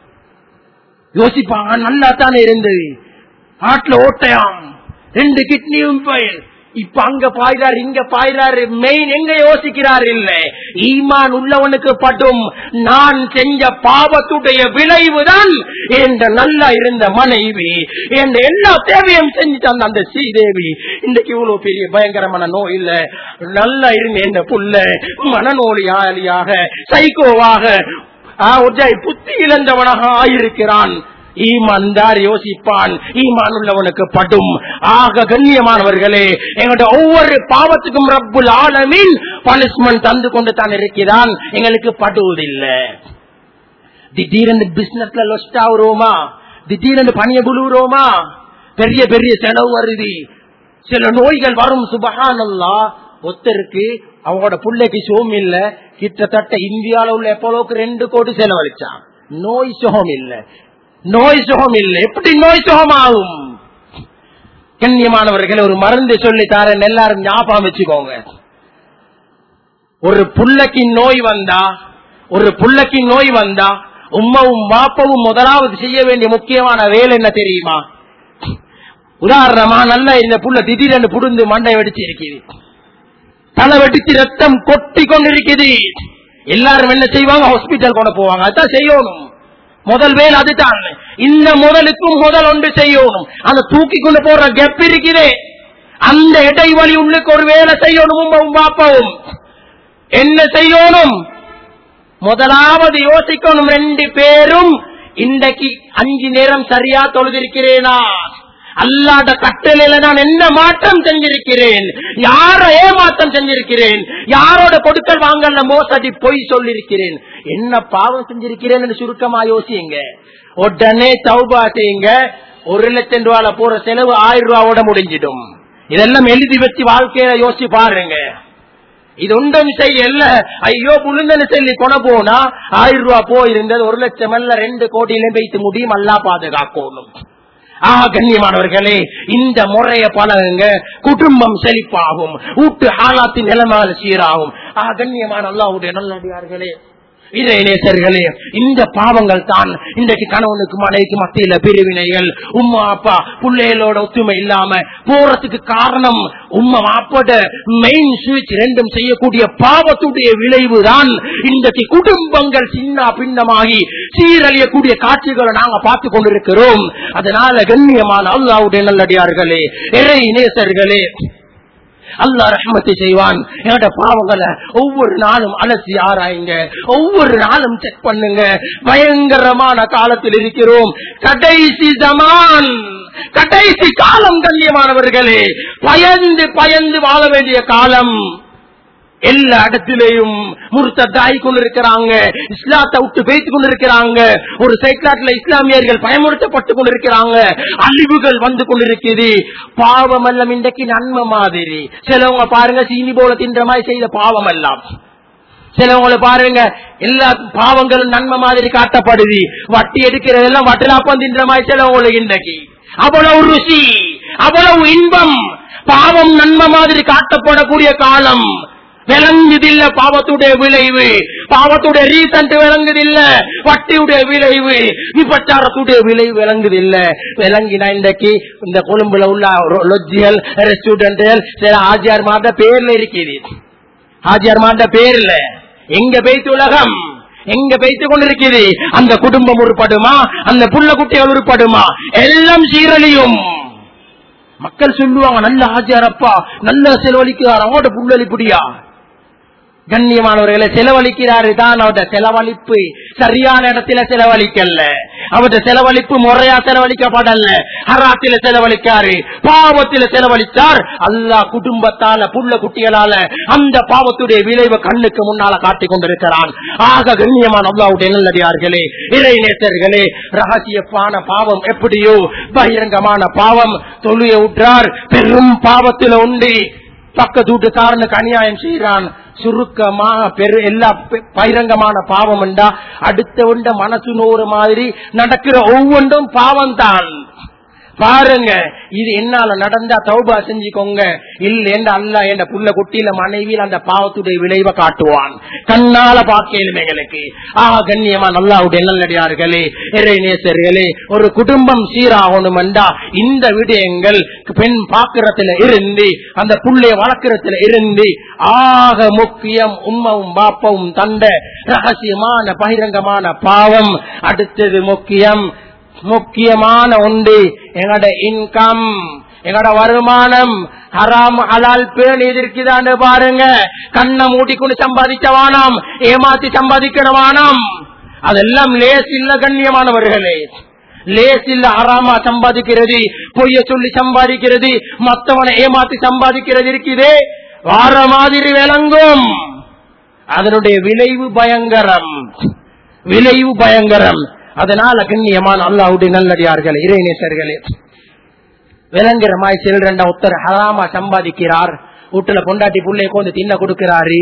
யோசிப்பாங்க நல்லா தானே இருந்தது ஹார்ட்ல ஓட்டையாம் ரெண்டு கிட்னியும் ஃபைல் இப்ப அங்க பாய்றாரு இங்க பாய்றாரு மெயின் எங்க யோசிக்கிறார் இல்ல ஈமான் உள்ளவனுக்கு பட்டும் நான் செஞ்ச பாவத்துடைய விளைவுதான் என்ற நல்லா இருந்த மனைவி என்ற எல்லா தேவையும் செஞ்சு தந்த அந்த ஸ்ரீதேவி இன்றைக்கு இவ்வளவு பெரிய பயங்கரமான நோய் இல்ல நல்லா இருந்த இந்த புள்ள மனநோயாளியாக சைக்கோவாக புத்தி இழந்தவனாக ஆயிருக்கிறான் ஈமான்தார் யோசிப்பான் ஈமான் உள்ளவனுக்கு படும் ஆக கண்ணியமானவர்களே எங்களுடைய ஒவ்வொரு பாவத்துக்கும் ரப்புல் ஆலமின் பனிஷ்மெண்ட் தந்து கொண்டு தான் இருக்கிறான் எங்களுக்கு படுவதில்லை திடீரென்று பிசினஸ்ல லொஸ்ட் ஆகுறோமா திடீரென்று பணிய புழுவுறோமா பெரிய பெரிய செலவு வருது சில நோய்கள் வரும் சுபகானல்லா ஒருத்தருக்கு அவங்களோட பிள்ளைக்கு சோம் இல்ல கிட்டத்தட்ட இந்தியாவில் உள்ள எப்போலோக்கு ரெண்டு கோடி செலவழிச்சான் நோய் சுகம் இல்லை நோய் சுகம் இல்லை எப்படி நோய் சுகம் ஆகும் கண்ணியமானவர்கள் ஒரு மருந்து சொல்லி தாரன் எல்லாரும் ஞாபகம் வச்சுக்கோங்க ஒரு புள்ளக்கு நோய் வந்தா ஒரு புள்ளக்கு நோய் வந்தா உம்மாவும் வாப்பவும் முதலாவது செய்ய வேண்டிய முக்கியமான வேலை என்ன தெரியுமா உதாரணமா நல்லா இந்த புள்ள திடீரென்று புடுந்து மண்டை வெடிச்சு இருக்குது தலை வெடிச்சு ரத்தம் கொட்டி கொண்டிருக்குது எல்லாரும் என்ன செய்வாங்க ஹாஸ்பிட்டல் கொண்டு போவாங்க அதான் செய்யணும் முதல் வேலை அதுதான் இந்த முதலுக்கும் முதல் ஒன்று செய்யணும் அந்த தூக்கி கொண்டு போற கெப் இருக்குதே அந்த இடைவெளி உள்ளுக்கு ஒரு வேலை செய்யணும் பாப்பவும் என்ன செய்யணும் முதலாவது யோசிக்கணும் ரெண்டு பேரும் இன்றைக்கு அஞ்சு நேரம் சரியா தொழுதிருக்கிறேனா அல்லாத கட்டளையில நான் என்ன மாற்றம் செஞ்சிருக்கிறேன் யார ஏமாற்றம் செஞ்சிருக்கிறேன் யாரோட கொடுக்கல் வாங்கல மோசடி பொய் சொல்லிருக்கிறேன் என்ன பாவம் செஞ்சிருக்கிறேன் சுருக்கமா யோசிங்க உடனே தௌபா செய்யுங்க ஒரு லட்சம் ரூபால போற செலவு ஆயிரம் ரூபாவோட முடிஞ்சிடும் இதெல்லாம் எழுதி வச்சு வாழ்க்கையில யோசிச்சு பாருங்க இது ஒன்றும் செய்யல ஐயோ புழுங்கன்னு சொல்லி கொண போனா ஆயிரம் ரூபாய் போயிருந்தது ஒரு லட்சம் அல்ல ரெண்டு கோடியிலும் வைத்து முடியும் அல்லா பாதுகாக்கணும் ஆ கண்ணியமானவர்களே இந்த முறைய பழகுங்க குடும்பம் செழிப்பாகும் வீட்டு ஆளாத்தின் நிலைமைகள் சீராகும் ஆ கண்ணியமான அல்லாவுடைய நல்லடியார்களே இறைநேசர்களே இந்த பாவங்கள் தான் இன்றைக்கு கணவனுக்கு மனைவிக்கு மத்தியில பிரிவினைகள் உம்மா அப்பா பிள்ளைகளோட ஒத்துமை இல்லாம போறதுக்கு காரணம் உம்மா அப்பாட மெயின் சுவிட்ச் ரெண்டும் செய்யக்கூடிய பாவத்துடைய விளைவு தான் இன்றைக்கு குடும்பங்கள் சின்ன பின்னமாகி சீரழியக்கூடிய காட்சிகளை நாங்க பார்த்து கொண்டிருக்கிறோம் அதனால கண்ணியமான அல்லாவுடைய நல்லடியார்களே இறை நேசர்களே அல்லா ரஹ்மத்தை செய்வான் என்னோட பாவங்களை ஒவ்வொரு நாளும் அலசி ஆராயுங்க ஒவ்வொரு நாளும் செக் பண்ணுங்க பயங்கரமான காலத்தில் இருக்கிறோம் கடைசி ஜமான் கடைசி காலம் கண்ணியமானவர்களே பயந்து பயந்து வாழ வேண்டிய காலம் எல்லா இடத்திலேயும் முருத்தாய் கொண்டிருக்கிறாங்க இஸ்லாத்தை விட்டு பேசிக் கொண்டிருக்கிறாங்க ஒரு சைக்கிளாட்ல இஸ்லாமியர்கள் பயமுறுத்தப்பட்டுக் கொண்டிருக்கிறாங்க அழிவுகள் வந்து கொண்டிருக்குது பாவம் எல்லாம் இன்றைக்கு நன்மை மாதிரி சிலவங்க பாருங்க சீனி போல தின்ற மாதிரி செய்த பாவம் எல்லாம் சிலவங்களை பாருங்க எல்லா பாவங்களும் நன்மை மாதிரி காட்டப்படுது வட்டி எடுக்கிறதெல்லாம் வட்டலாப்பம் தின்ற மாதிரி சிலவங்களுக்கு இன்றைக்கு அவ்வளவு ருசி அவ்வளவு இன்பம் பாவம் நன்மை மாதிரி காட்டப்படக்கூடிய காலம் விளங்குதில்ல பாவத்துடைய விளைவு பாவத்துடைய ரீசன்ட் விளங்குதில்ல வட்டியுடைய விளைவு விபச்சாரத்துடைய விளைவு விளங்குதில்ல விளங்கினா இன்றைக்கு இந்த கொழும்புல உள்ள லொஜியல் ரெஸ்டூடெண்ட்கள் சில ஆஜியார் மாத பேர்ல இருக்குது ஆஜியார் மாத பேர்ல எங்க பேய்த்து உலகம் எங்க பேய்த்து கொண்டிருக்கிறது அந்த குடும்பம் உருப்படுமா அந்த புள்ள குட்டிகள் உருப்படுமா எல்லாம் சீரழியும் மக்கள் சொல்லுவாங்க நல்ல ஆஜாரப்பா நல்ல செலவழிக்கிறார் அவனோட புள்ளளிப்புடியா கண்ணியமானவர்களை செலவழிக்கிறாரு தான் அவட செலவழிப்பு சரியான இடத்துல செலவழிக்கல அவட செலவழிப்பு முறையா செலவழிக்கப்படல ஹராத்தில செலவழிக்காரு பாவத்தில செலவழிச்சார் அல்லா குடும்பத்தால புள்ள குட்டிகளால அந்த பாவத்துடைய விளைவை கண்ணுக்கு முன்னால காட்டிக் கொண்டிருக்கிறான் ஆக கண்ணியமான அல்லாவுடைய நல்லடியார்களே இறை நேசர்களே ரகசியப்பான பாவம் எப்படியோ பகிரங்கமான பாவம் தொழுய உற்றார் பெரும் பாவத்தில உண்டு பக்கத்து வீட்டுக்காரனுக்கு அநியாயம் செய்யறான் சுருக்கமாக பெரு எல்லா பகிரங்கமான பாவம் என்றா அடுத்த உண்ட மனசு நூறு மாதிரி நடக்கிற ஒவ்வொன்றும் பாவம் தான் பாருங்க இது என்னால நடந்தா தௌபா செஞ்சுக்கோங்க இல்ல என்ற அல்ல என்ற புள்ள குட்டியில மனைவியில் அந்த பாவத்துடைய விளைவை காட்டுவான் கண்ணால பார்க்கலும் எங்களுக்கு ஆஹா கண்ணியமா நல்லாவுடைய நல்லடியார்களே இறை நேசர்களே ஒரு குடும்பம் சீராகணும் என்றா இந்த விடயங்கள் பெண் பாக்குறதுல இருந்து அந்த புள்ளைய வளர்க்கறதுல இருந்து ஆக முக்கியம் உம்மவும் பாப்பவும் தந்த ரகசியமான பகிரங்கமான பாவம் அடுத்தது முக்கியம் முக்கியமான ஒன்று எங்கட இன்கம் எங்கட வருமானம் ஹராம் ஹலால் பேணி இருக்குதான்னு பாருங்க கண்ணை மூட்டிக்கொண்டு சம்பாதிச்சவானாம் ஏமாத்தி சம்பாதிக்கணுமானாம் அதெல்லாம் லேஸ் இல்ல கண்ணியமானவர்களே லேஸ் இல்ல ஹராமா சம்பாதிக்கிறது பொய்ய சொல்லி சம்பாதிக்கிறது மத்தவனை ஏமாத்தி சம்பாதிக்கிறது இருக்குதே வார மாதிரி விளங்கும் அதனுடைய விளைவு பயங்கரம் விளைவு பயங்கரம் அதனால கண்ணியமான அல்லாவுடைய நல்லடியார்கள் இறைநேசர்களே விளங்குறமாய் சில்றண்ட ஒருத்தர் ஹராமா சம்பாதிக்கிறார் வீட்டுல பொண்டாட்டி புள்ளைய கொண்டு தின்ன கொடுக்கிறாரு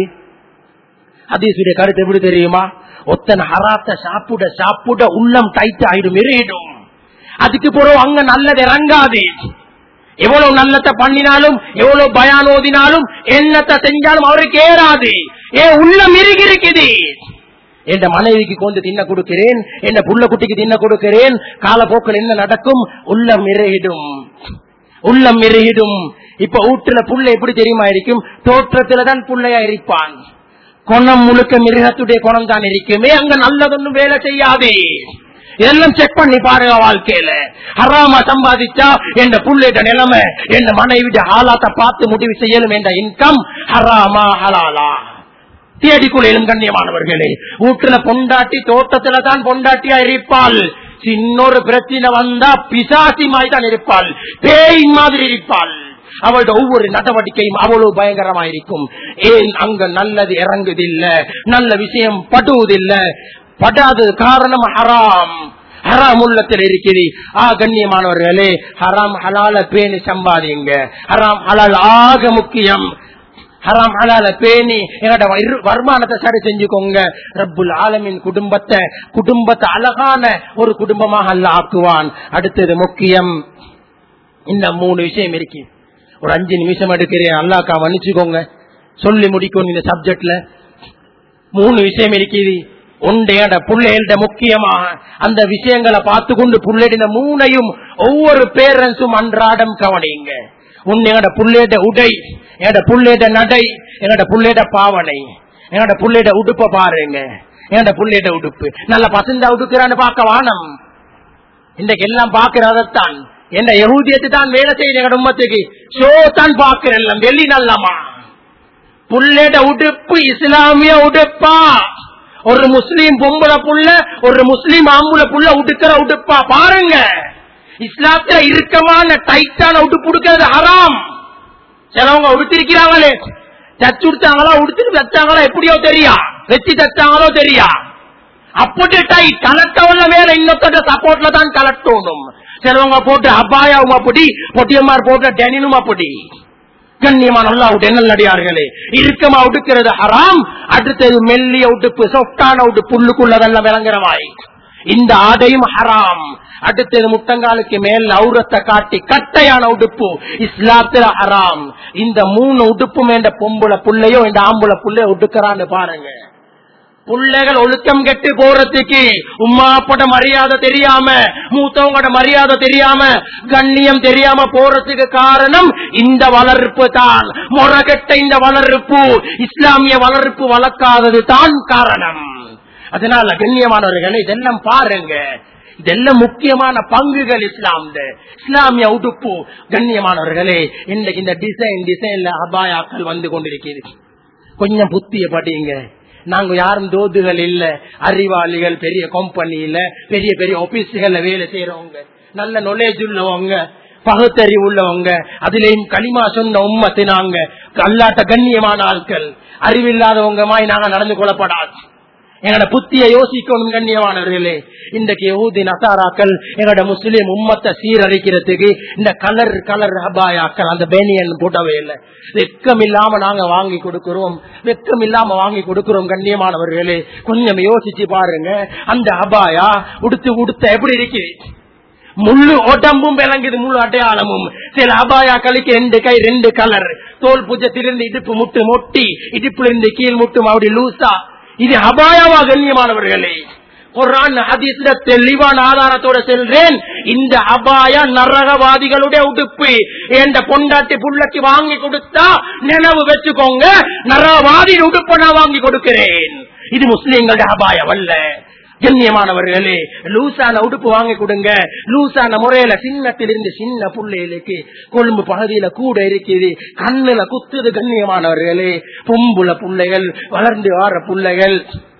அதீசுடைய கருத்து எப்படி தெரியுமா ஒத்தன் ஹராத்த சாப்பிட சாப்பிட உள்ளம் டைட் ஆயிடும் எரியிடும் அதுக்கு பிறகு அங்க நல்லது இறங்காது எவ்வளவு நல்லத்தை பண்ணினாலும் எவ்வளவு பயான் ஓதினாலும் என்னத்தை செஞ்சாலும் அவருக்கு ஏறாது ஏ உள்ளம் இறுகி இருக்குது என் மனைவிக்கு கொண்டு தின்ன கொடுக்கிறேன் என் புள்ள குட்டிக்கு தின்ன கொடுக்கிறேன் காலப்போக்கில் என்ன நடக்கும் உள்ளம் இறையிடும் உள்ளம் இறையிடும் இப்ப ஊட்டுல புள்ள எப்படி தெரியுமா இருக்கும் தோற்றத்துல தான் புள்ளையா இருப்பான் குணம் முழுக்க மிருகத்துடைய குணம் தான் இருக்குமே அங்க நல்லதொன்னும் வேலை செய்யாதே இதெல்லாம் செக் பண்ணி பாருங்க வாழ்க்கையில ஹராமா சம்பாதிச்சா என் புள்ளைட நிலைமை என் மனைவிட ஆளாத்த பார்த்து முடிவு செய்யணும் என்ற இன்கம் ஹராமா ஹலாலா தேடிக்கொள்ளும் கண்ணியமானவர்களே வீட்டுல பொண்டாட்டி தோட்டத்துல தான் பொண்டாட்டியா இருப்பாள் இன்னொரு பிரச்சனை வந்தா பிசாசி மாதிரி தான் இருப்பாள் பேய் மாதிரி இருப்பாள் அவளோட ஒவ்வொரு நடவடிக்கையும் அவ்வளவு பயங்கரமா இருக்கும் ஏன் அங்க நல்லது இறங்குதில்ல நல்ல விஷயம் படுவதில்லை படாதது காரணம் ஹராம் ஹராம் உள்ளத்தில் இருக்குது ஆ கண்ணியமானவர்களே ஹராம் ஹலால பேணி சம்பாதிங்க ஹராம் ஹலால் ஆக முக்கியம் ஹராம் ஹலால பேணி என்னோட வயிறு- வருமானத்தை சரி செஞ்சுக்கோங்க ரப்புல் ஆலமின் குடும்பத்தை குடும்பத்தை அழகான ஒரு குடும்பமாக அல்ல ஆக்குவான் அடுத்தது முக்கியம் இந்த மூணு விஷயம் இருக்கு ஒரு அஞ்சு நிமிஷம் எடுக்கிறேன் அல்லாக்கா மன்னிச்சுக்கோங்க சொல்லி முடிக்கணும் இந்த சப்ஜெக்ட்ல மூணு விஷயம் இருக்குது உண்டையட புள்ளைகள முக்கியமா அந்த விஷயங்களை பார்த்து கொண்டு புள்ளைட மூணையும் ஒவ்வொரு பேரண்ட்ஸும் அன்றாடம் கவனிங்க உன்னையோட புள்ளைட உடை என்னோட புள்ளைட நடை என்னோட புள்ளைட பாவனை என்னோட புள்ளைட உடுப்ப பாருங்க என்னோட புள்ளைட உடுப்பு நல்ல பசந்தா உடுக்கிறான்னு பார்க்க வானம் இன்றைக்கு எல்லாம் பாக்குறதான் என்ன யகூதியத்தை தான் வேலை செய்யுது எங்க உம்மத்துக்கு ஷோ தான் பாக்குற எல்லாம் வெள்ளி நல்லமா புள்ளேட உடுப்பு இஸ்லாமிய உடுப்பா ஒரு முஸ்லீம் பொம்பளை புள்ள ஒரு முஸ்லீம் ஆம்புல புள்ள உடுக்கிற உடுப்பா பாருங்க இஸ்லாத்துல இறுக்கமான டைட்டான உடுப்பு உடுக்கிறது ஹராம் சிலவங்க உடுத்திருக்கிறாங்களே தச்சு உடுத்தாங்களா உடுத்துட்டு தச்சாங்களா எப்படியோ தெரியா வச்சு தச்சாங்களோ தெரியா அப்படி டைட் கலட்டவல்ல வேற இன்னொருத்தோட சப்போர்ட்ல தான் கலட்டணும் சிலவங்க போட்டு அபாயாவும் அப்படி பொட்டியம்மார் போட்ட டெனினும் அப்படி கண்ணியமான அல்லாவுடைய நல்லடியார்களே இறுக்கமா உடுக்கிறது ஹராம் அடுத்தது மெல்லிய உடுப்பு சொஃப்டான உடுப்பு உள்ளுக்குள்ளதெல்லாம் விளங்குறவாய் இந்த ஆடையும் ஹராம் அடுத்தது முட்டங்காலுக்கு மேல் அவுரத்தை காட்டி கட்டையான உடுப்பு இஸ்லாத்துல ஹராம் இந்த மூணு உடுப்பும் என்ற பொம்புல புள்ளையோ இந்த ஆம்புல புள்ளையோ உடுக்கிறான்னு பாருங்க புள்ளைகள் ஒழுக்கம் கெட்டு போறதுக்கு உமாப்பட மரியாதை தெரியாம மூத்தவங்களோட மரியாதை தெரியாம கண்ணியம் தெரியாம போறதுக்கு காரணம் இந்த வளர்ப்பு தான் முறகட்ட இந்த வளர்ப்பு இஸ்லாமிய வளர்ப்பு வளர்க்காதது தான் காரணம் அதனால கண்ணியமானவர்கள் இதெல்லாம் பாருங்க இதெல்லாம் முக்கியமான பங்குகள் இஸ்லாம் இஸ்லாமிய உடுப்பு கண்ணியமானவர்களே இன்றைக்கு இந்த டிசைன் டிசைன்ல அபாயாக்கள் வந்து கொண்டிருக்கிறது கொஞ்சம் புத்திய படிங்க நாங்க யாரும் தோதுகள் இல்ல அறிவாளிகள் பெரிய கம்பெனியில பெரிய பெரிய ஆபீஸ்கள்ல வேலை செய்யறவங்க நல்ல நாலேஜ் உள்ளவங்க பகுத்தறிவு உள்ளவங்க அதுலயும் களிமா சொன்ன உம்மத்தை நாங்க அல்லாட்ட கண்ணியமான ஆட்கள் அறிவில்லாதவங்க மாதிரி நாங்க நடந்து கொள்ளப்படாது எங்களோட புத்திய யோசிக்கணும் கண்ணியமானவர்களே இன்றைக்கு யகூதி நசாராக்கள் எங்களோட முஸ்லீம் உம்மத்தை சீரழிக்கிறதுக்கு இந்த கலர் கலர் அபாயாக்கள் அந்த பேனியன் போட்டவே இல்லை வெக்கம் இல்லாம நாங்க வாங்கி கொடுக்கிறோம் வெக்கம் இல்லாம வாங்கி கொடுக்கிறோம் கண்ணியமானவர்களே கொஞ்சம் யோசிச்சு பாருங்க அந்த அபாயா உடுத்து உடுத்த எப்படி இருக்கு முள்ளு உடம்பும் விளங்குது முழு அடையாளமும் சில அபாயாக்களுக்கு ரெண்டு கை ரெண்டு கலர் தோல் புஜத்திலிருந்து இடுப்பு முட்டு மொட்டி இடுப்புல இருந்து கீழ் முட்டும் அப்படி லூசா இது அபாயமா கண்ணியமானவர்களே குரான் ஹதீஸ்ல தெளிவான ஆதாரத்தோட செல்றேன் இந்த அபாய நரகவாதிகளுடைய உடுப்பு என்ற பொண்டாட்டி புள்ளக்கு வாங்கி கொடுத்தா நினைவு வச்சுக்கோங்க நரகவாதி உடுப்ப நான் வாங்கி கொடுக்கிறேன் இது முஸ்லீம்களுடைய அபாயம் அல்ல கண்ணியமானவர்களே லூசான உடுப்பு வாங்கி கொடுங்க லூசான முறையில சின்னத்திலிருந்து சின்ன புள்ளைகளுக்கு கொழும்பு பகுதியில கூட இருக்குது கண்ணுல குத்துது கண்ணியமானவர்களே பொம்புல புள்ளைகள் வளர்ந்து வார புள்ளைகள்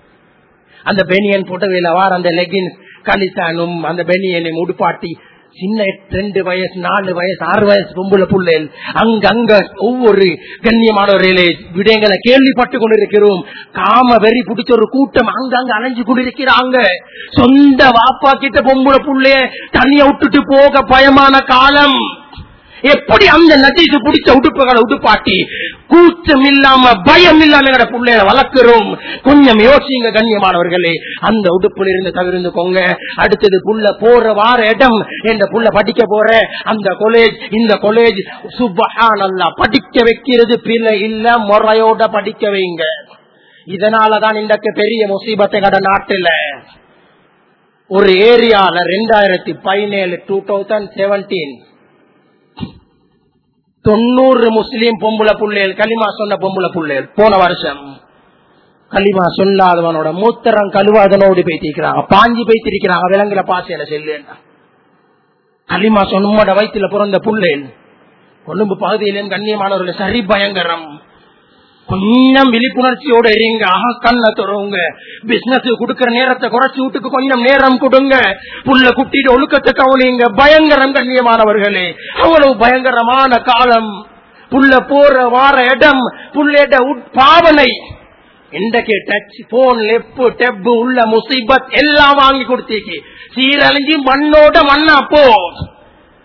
அந்த பெனியன் போட்டவையில வார அந்த லெகின்ஸ் கலிசானும் அந்த பெனியனையும் உடுப்பாட்டி சின்ன ரெண்டு வயசு நாலு வயசு ஆறு வயசு பொம்புல புள்ளைகள் அங்க அங்க ஒவ்வொரு கண்ணியமானவர்களே விடயங்களை கேள்விப்பட்டு கொண்டிருக்கிறோம் காம வெறி பிடிச்ச ஒரு கூட்டம் அங்க அங்க அலைஞ்சு கொண்டிருக்கிறாங்க சொந்த வாப்பா கிட்ட பொம்புல புள்ளைய தனியா விட்டுட்டு போக பயமான காலம் எப்படி அந்த நஜீசு பிடிச்ச உடுப்புகளை உடுப்பாட்டி கூச்சம் இல்லாம பயம் இல்லாம எங்கட பிள்ளைய வளர்க்கிறோம் கொஞ்சம் யோசிங்க கண்ணியமானவர்களே அந்த உடுப்புல இருந்து தவிர்த்துக்கோங்க அடுத்தது புள்ள போற வார இடம் என்ற புள்ள படிக்க போற அந்த காலேஜ் இந்த காலேஜ் சுபஹானல்லா படிக்க வைக்கிறது பிள்ளை இல்ல முறையோட படிக்க வைங்க இதனாலதான் இன்றைக்கு பெரிய முசீபத்தை கட நாட்டுல ஒரு ஏரியால ரெண்டாயிரத்தி பதினேழு டூ தௌசண்ட் செவன்டீன் தொண்ணூறு முஸ்லீம் பொம்புல புள்ளைகள் களிமா சொன்ன பொம்புல புள்ளைகள் போன வருஷம் களிமா சொல்லாதவனோட மூத்தரம் கழுவாதனோடு பேத்திருக்கிறாங்க பாஞ்சி பேத்திருக்கிறாங்க விலங்குல பாசையில செல்லுன்னா களிமா சொன்னோட வயிற்றுல பிறந்த புள்ளைகள் கொழும்பு பகுதியிலும் கண்ணியமானவர்கள் சரி பயங்கரம் கொஞ்சம் விழிப்புணர்ச்சியோட இருங்க ஆஹா கண்ண தொடருங்க பிசினஸ் கொடுக்கற நேரத்தை குறைச்சு வீட்டுக்கு கொஞ்சம் நேரம் கொடுங்க புள்ள குட்டிட்டு ஒழுக்கத்தை கவனிங்க பயங்கரம் கண்ணியமானவர்களே அவ்வளவு பயங்கரமான காலம் புள்ள போற வார இடம் புள்ளேட பாவனை இன்றைக்கு டச் போன் லெப்பு டெப்பு உள்ள முசீபத் எல்லாம் வாங்கி கொடுத்தீங்க சீரழிஞ்சி மண்ணோட மண்ணா போ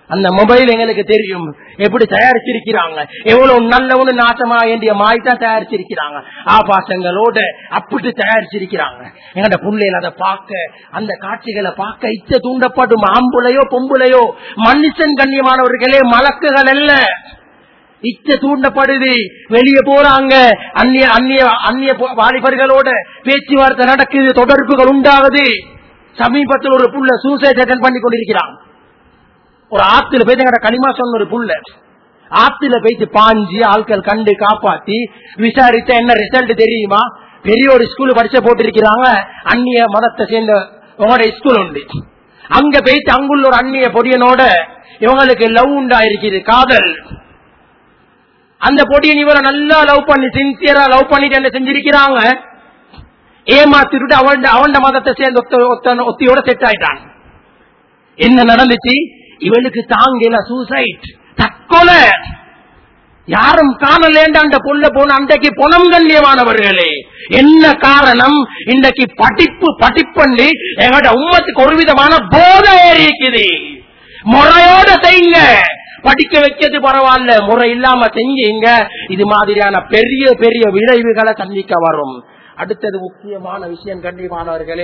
அந்த மொபைல் எங்களுக்கு தெரியும் எப்படி தயாரிச்சிருக்கிறாங்க எவ்வளவு நல்லவனு நாசமா வேண்டிய மாதிரி தான் தயாரிச்சிருக்கிறாங்க ஆபாசங்களோட அப்படி தயாரிச்சிருக்கிறாங்க எங்கட புள்ளையில அதை பார்க்க அந்த காட்சிகளை பார்க்க இச்ச தூண்டப்படும் ஆம்புலையோ பொம்புலையோ மனுஷன் கண்ணியமானவர்களே மலக்குகள் அல்ல இச்ச தூண்டப்படுது வெளியே போறாங்க அந்நிய அந்நிய அந்நிய போ- வாலிபர்களோட பேச்சுவார்த்தை நடக்குது தொடர்புகள் உண்டாகுது சமீபத்தில் ஒரு புள்ள சூசைட் அட்டன் பண்ணி கொண்டிருக்கிறான் ஒரு ஆத்துல போய் எங்கட களிமா சொன்ன ஒரு புள்ள ஆத்துல போயிட்டு பாஞ்சி ஆட்கள் கண்டு காப்பாத்தி விசாரித்த என்ன ரிசல்ட் தெரியுமா பெரிய ஒரு ஸ்கூல் படிச்ச போட்டிருக்கிறாங்க அந்நிய மதத்தை சேர்ந்த உங்களோட ஸ்கூல் உண்டு அங்க போயிட்டு அங்குள்ள ஒரு அந்நிய பொடியனோட இவங்களுக்கு லவ் உண்டா இருக்குது காதல் அந்த பொடியன் இவரை நல்லா லவ் பண்ணி சின்சியரா லவ் பண்ணிட்டு என்ன செஞ்சிருக்கிறாங்க ஏமாத்திட்டு அவன் அவன் மதத்தை சேர்ந்த ஒத்த- ஒத்தன- ஒத்தியோட செட் ஆயிட்டான் என்ன நடந்துச்சு இவளுக்கு தாங்கல சூசைட் தற்கொலை யாரும் காணலேண்ட அந்த புள்ள போன அன்றைக்கு பொணம் கண்ணியமானவர்களே என்ன காரணம் இன்றைக்கு படிப்பு படிப்பண்டி எங்கட உம்மத்துக்கு ஒரு விதமான போதை ஏறி இருக்குது முறையோட செய்யுங்க படிக்க வைக்கிறது பரவாயில்ல முறை இல்லாம செஞ்சீங்க இது மாதிரியான பெரிய பெரிய விளைவுகளை சந்திக்க வரும் அடுத்தது முக்கியமான விஷயம் கண்ணியமானவர்களே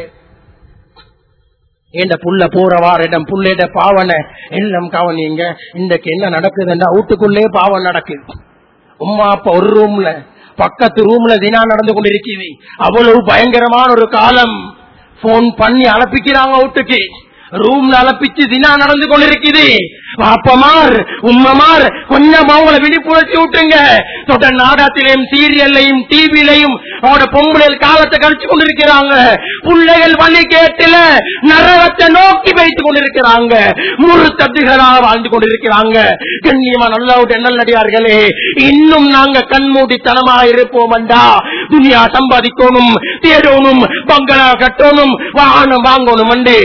ஏண்ட புள்ள போறவாரிடம் புள்ளையிட பாவனை எல்லாம் கவனிங்க இன்றைக்கு என்ன நடக்குதுன்னா வீட்டுக்குள்ளே பாவம் நடக்குது உம்மா அப்பா ஒரு ரூம்ல பக்கத்து ரூம்ல தினா நடந்து கொண்டிருக்குது அவ்வளவு பயங்கரமான ஒரு காலம் போன் பண்ணி அலப்பிக்கிறாங்க வீட்டுக்கு ரூம்ல அலப்பிச்சு தினா நடந்து கொண்டிருக்குது அப்பமார் உம்மமார் கொஞ்சம் அவங்கள விழிப்புணர்ச்சி விட்டுங்க தொட்ட நாடகத்திலையும் சீரியல்லையும் டிவிலையும் அவங்களோட பொம்பளைகள் காலத்தை கழிச்சு கொண்டிருக்கிறாங்க பிள்ளைகள் வழி கேட்டுல நரகத்தை நோக்கி வைத்துக் கொண்டிருக்கிறாங்க முழு தத்துகளாக வாழ்ந்து கொண்டிருக்கிறாங்க கண்ணியமா நல்லா நடிகார்களே இன்னும் நாங்க கண்மூடித்தனமாக இருப்போம் என்றா துனியா சம்பாதிக்கணும் தேடணும் பங்களா கட்டணும் வாகனம் வாங்கணும் என்று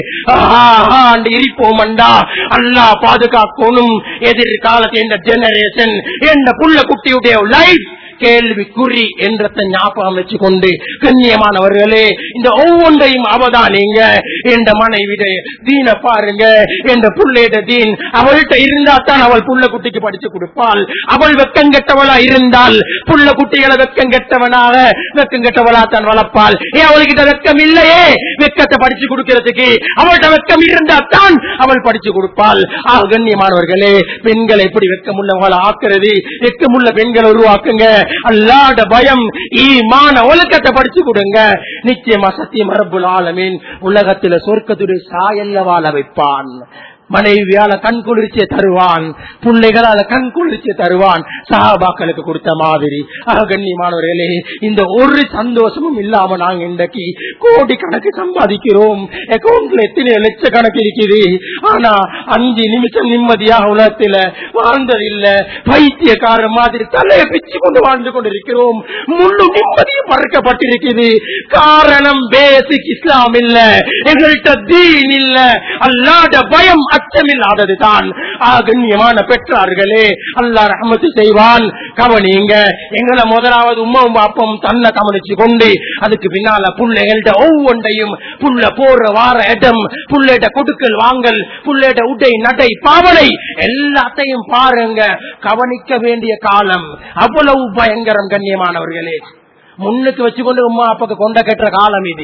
ஆண்டு இருப்போம் என்றா அல்லா பாதுகாக்கணும் எதிர்காலத்தில் இந்த ஜெனரேஷன் என்ற புள்ள குட்டியுடைய லைஃப் கேள்விக்குறி என்றத்தை ஞாபகம் வச்சுக்கொண்டு கண்ணியமானவர்களே இந்த ஒவ்வொன்றையும் அவதானிங்க என்ற மனைவிட தீன பாருங்க என்ற புள்ளையிட தீன் அவள்கிட்ட இருந்தா தான் அவள் புள்ள குட்டிக்கு படிச்சு கொடுப்பாள் அவள் வெக்கம் கெட்டவளா இருந்தால் புள்ள குட்டிகளை வெக்கம் கெட்டவனாக வெக்கம் கெட்டவளா தான் வளர்ப்பாள் ஏன் அவள்கிட்ட வெக்கம் இல்லையே வெக்கத்தை படிச்சு கொடுக்கிறதுக்கு அவள்கிட்ட வெக்கம் இருந்தா தான் அவள் படிச்சு கொடுப்பாள் ஆக கண்ணியமானவர்களே பெண்களை எப்படி வெக்கமுள்ளவளை ஆக்குறது வெக்கமுள்ள பெண்களை உருவாக்குங்க அல்லாட பயம் ஈமான ஒழுக்கத்தை படிச்சு கொடுங்க நிச்சயமா சத்தியம் ரப்புல் ஆலமீன் உலகத்துல சொர்க்கத்துடைய சாயல்ல வாழ வைப்பான் மனைவியால கண் குளிர்ச்சியை தருவான் பிள்ளைகளால கண் குளிர்ச்சியை தருவான் சஹாபாக்களுக்கு கொடுத்த மாதிரி ஆக கண்ணியமானவர்களே இந்த ஒரு சந்தோஷமும் இல்லாம நாங்க இன்றைக்கு கோடி கணக்கு சம்பாதிக்கிறோம் அக்கௌண்ட்ல எத்தனை லட்ச கணக்கு இருக்குது ஆனா அஞ்சு நிமிஷம் நிம்மதியாக உலகத்துல வாழ்ந்தது இல்ல பைத்தியக்கார மாதிரி தலையை பிச்சு கொண்டு வாழ்ந்து கொண்டிருக்கிறோம் முழு நிம்மதியும் பறக்கப்பட்டிருக்குது காரணம் பேசிக் இஸ்லாம் இல்ல எங்கள்கிட்ட தீன் இல்ல அல்லாத பயம் அச்சமில்லாதது தான் கண்ணியமான பெற்றார்களே அல்லா ரஹமத்து செய்வான் கவனிங்க எங்களை முதலாவது உம்மாவும் பாப்பம் தன்னை கவனிச்சு கொண்டு அதுக்கு பின்னால புள்ளைகள்ட்ட ஒவ்வொன்றையும் புள்ள போற வார இடம் புள்ளைட கொடுக்கல் வாங்கல் புள்ளைட உடை நடை பாவனை எல்லாத்தையும் பாருங்க கவனிக்க வேண்டிய காலம் அவ்வளவு பயங்கரம் கண்ணியமானவர்களே முன்னுக்கு வச்சுக்கொண்டு உமா அப்பாக்கு கொண்ட கட்டுற காலம் இது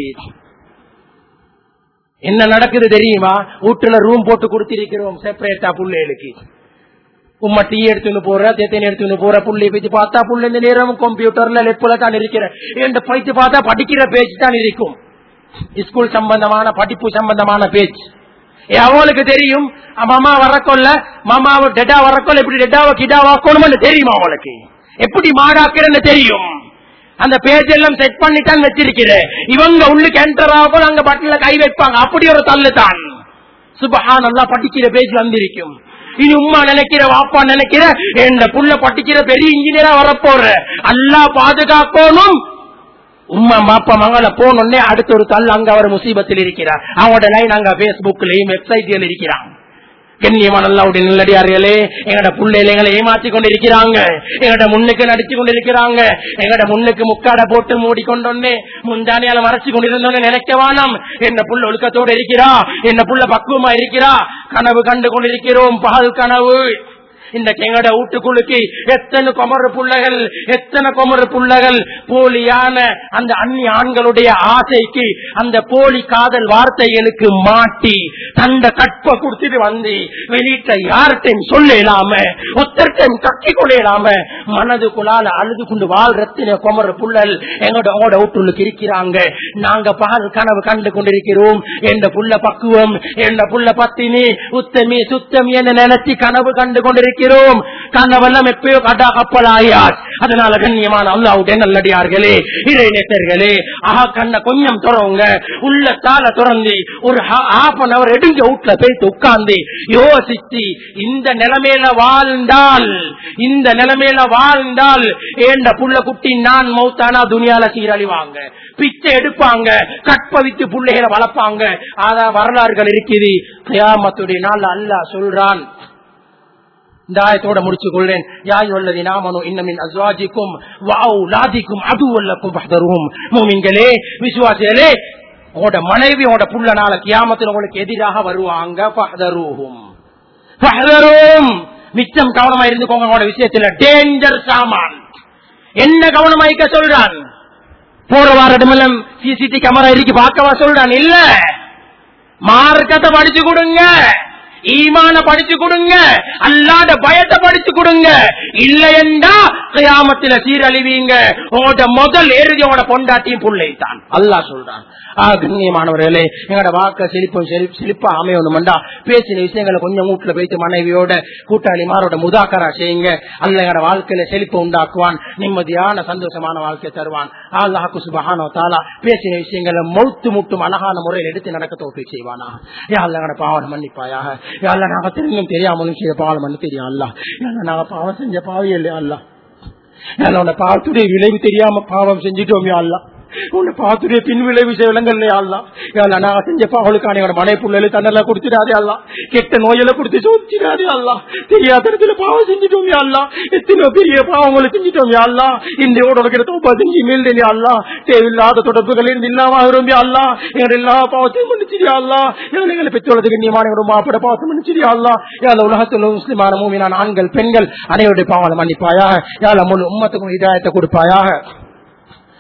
என்ன நடக்குது தெரியுமா வீட்டுல ரூம் போட்டு கொடுத்திருக்கிறோம் செப்பரேட்டா புள்ளைகளுக்கு உம்மா டீ எடுத்துன்னு போற தேத்தனை எடுத்துன்னு போற புள்ளை பேச்சு பார்த்தா புள்ள இந்த நேரம் கம்ப்யூட்டர்ல லெப்புல தான் இருக்கிற என்ற பயிற்சி பார்த்தா படிக்கிற பேச்சு தான் இருக்கும் ஸ்கூல் சம்பந்தமான படிப்பு சம்பந்தமான பேச்சு ஏ, அவங்களுக்கு தெரியும் மாமா வரக்கொள்ள மாமாவை டெடா வரக்கொள்ள எப்படி டெடாவை கிடாவாக்கணும்னு தெரியுமா அவளுக்கு எப்படி மாடாக்குறன்னு தெரியும் அந்த பேஜ் எல்லாம் செட் பண்ணித்தான் வச்சிருக்கிறேன் இவங்க உள்ளுக்கு என்டர் ஆகும் அங்க பட்டில கை வைப்பாங்க அப்படி ஒரு தள்ளு தான் சுபஹா நல்லா படிக்கிற பேஜ் வந்திருக்கும் இனி உம்மா நினைக்கிற வாப்பா நினைக்கிற இந்த புள்ள படிக்கிற பெரிய இன்ஜினியரா வரப்போற அல்லா பாதுகாக்கணும் உம்மா மாப்பா மங்கள போனோடனே அடுத்த ஒரு தள்ள அங்க அவர் முசீபத்தில் இருக்கிறார் அவங்களோட லைன் அங்க பேஸ்புக்லயும் வெப்சைட்ல இருக்கிறான் கண்ணியமான அல்லாவுடைய நல்லடியார்களே எங்கட புள்ளையில எங்களை ஏமாத்தி கொண்டிருக்கிறாங்க எங்கட முன்னுக்கு நடிச்சு கொண்டிருக்கிறாங்க எங்கட முன்னுக்கு முக்காட போட்டு மூடி கொண்டோன்னே முந்தானியால மறைச்சு கொண்டிருந்தோன்னு நினைக்க வேணாம் என்ன புள்ள ஒழுக்கத்தோடு இருக்கிறா என்ன புள்ள பக்குவமா இருக்கிறா கனவு கண்டு கொண்டிருக்கிறோம் பகல் கனவு இந்த எங்கட வீட்டுக்குள்ளுக்கு எத்தனை கொமரு புள்ளைகள் எத்தனை கொமரு புள்ளைகள் போலியான அந்த அந்நிய ஆண்களுடைய ஆசைக்கு அந்த போலி காதல் வார்த்தைகளுக்கு மாட்டி தந்த கற்ப கொடுத்துட்டு வந்து வெளியிட்ட யார்கிட்டையும் சொல்ல இல்லாம ஒத்தர்கிட்டையும் கட்டி கொள்ள இல்லாம மனதுக்குள்ளால அழுது கொண்டு வாழ்றத்தின கொமரு புள்ளல் எங்களோட ஓட வீட்டுள்ளுக்கு இருக்கிறாங்க நாங்க பகல் கனவு கண்டு கொண்டிருக்கிறோம் எந்த புள்ள பக்குவம் எந்த புள்ள பத்தினி உத்தமி சுத்தமி என நினைச்சு கனவு கண்டு கொண்டிருக்கிறோம் கனவெல்லாம் எப்பயோ கடா கப்பலாயார் அதனால கண்ணியமான அல்லாவுடைய நல்லடியார்களே இறை நேசர்களே ஆஹா கண்ண கொஞ்சம் துறவுங்க உள்ள தால துறந்து ஒரு ஹாஃப் அன் அவர் எடுங்க வீட்டுல போயிட்டு உட்கார்ந்து யோசிச்சு இந்த நிலைமையில வாழ்ந்தால் இந்த நிலைமையில வாழ்ந்தால் ஏண்ட புள்ள குட்டி நான் மௌத்தானா துணியால சீரழிவாங்க பிச்சை எடுப்பாங்க கற்பவித்து புள்ளைகளை வளர்ப்பாங்க அதான் வரலாறுகள் இருக்குது கியாமத்துடைய நாள் அல்லாஹ் சொல்றான் இந்த ஆயத்தோட முடிச்சு கொள்றேன் யாய் உள்ளது நாமனோ இன்னமின் அஸ்வாஜிக்கும் வாவ் லாதிக்கும் அது உள்ளக்கும் பஹதரும் மூமின்களே விசுவாசிகளே உங்களோட மனைவி உங்களோட புள்ள நாள கியாமத்தில் உங்களுக்கு எதிராக வருவாங்க பஹதருகும் பஹதரும் மிச்சம் கவனமா இருந்துக்கோங்க உங்களோட விஷயத்துல டேஞ்சர் சாமான் என்ன கவனமா இருக்க சொல்றான் போற வாரடமெல்லாம் சிசிடி கேமரா இருக்கு பார்க்கவா சொல்றான் இல்ல மார்க்கத்தை படிச்சு கொடுங்க ஈமான படிச்சு கொடுங்க அல்லாத பயத்தை படிச்சு கொடுங்க இல்லையண்டா கியாமத்தில சீரழிவீங்க உங்களோட முதல் எருதி உங்களோட பொண்டாட்டியும் புள்ளை தான் அல்லாஹ் சொல்றான் ஆ, கண்ணியமானவர்களே எங்களோட வாக்க செழிப்பும் செழிப்- செழிப்பா அமையணும்டா பேசின விஷயங்களை கொஞ்சம் வீட்டுல போயிட்டு மனைவியோட கூட்டாளிமாரோட முதாக்கரா செய்யுங்க அல்ல எங்களோட வாழ்க்கையில செழிப்பு உண்டாக்குவான் நிம்மதியான சந்தோஷமான வாழ்க்கை தருவான் அல்லாஹு சுபஹானோ தாலா பேசின விஷயங்களை மௌத்து முட்டும் அழகான முறையில் எடுத்து நடக்க தோப்பி செய்வானா யாழ்ல எங்களோட பாவனை மன்னிப்பாயாக யாழ்ல நாங்க தெரிஞ்சும் தெரியாமலும் செய்ய பாவம் பண்ண தெரியும் அல்லா யாழ்ல நாங்க பாவம் செஞ்ச பாவி இல்லையா அல்லா யாழ்ல பாவத்துடைய விளைவு தெரியாம பாவம் செஞ்சிட்டோம் அல்லா உன்னை பார்த்துடைய பின் விளைவு விலங்கல்ல அல்லா யாழ்ல நாங்க செஞ்ச பாவலுக்கான எங்களோட மனை புள்ளல தன்னெல்லாம் கொடுத்துடாதே அல்லா கெட்ட நோயில கொடுத்து சோதிச்சிடாதே அல்லா தெரியாத இடத்துல பாவம் செஞ்சிட்டோம் அல்லா எத்தனையோ பெரிய பாவங்களை செஞ்சிட்டோம் அல்லா இந்த உடனே தோப்பா செஞ்சு மீள்டே அல்லா தேவையில்லாத தொடர்புகள் இருந்து இல்லாம விரும்பி அல்லா எங்க எல்லா பாவத்தையும் மன்னிச்சிரியா அல்லா எங்களை பெற்றோருக்கு நீமான மாப்பிட பாவத்தை மன்னிச்சிரியா அல்லா யாழ உலகத்தில் முஸ்லிமான மூமினான ஆண்கள் பெண்கள் அனைவருடைய பாவங்களை மன்னிப்பாயாக யாழ முழு உம்மத்துக்கும் இதாயத்தை கொடுப்பாயாக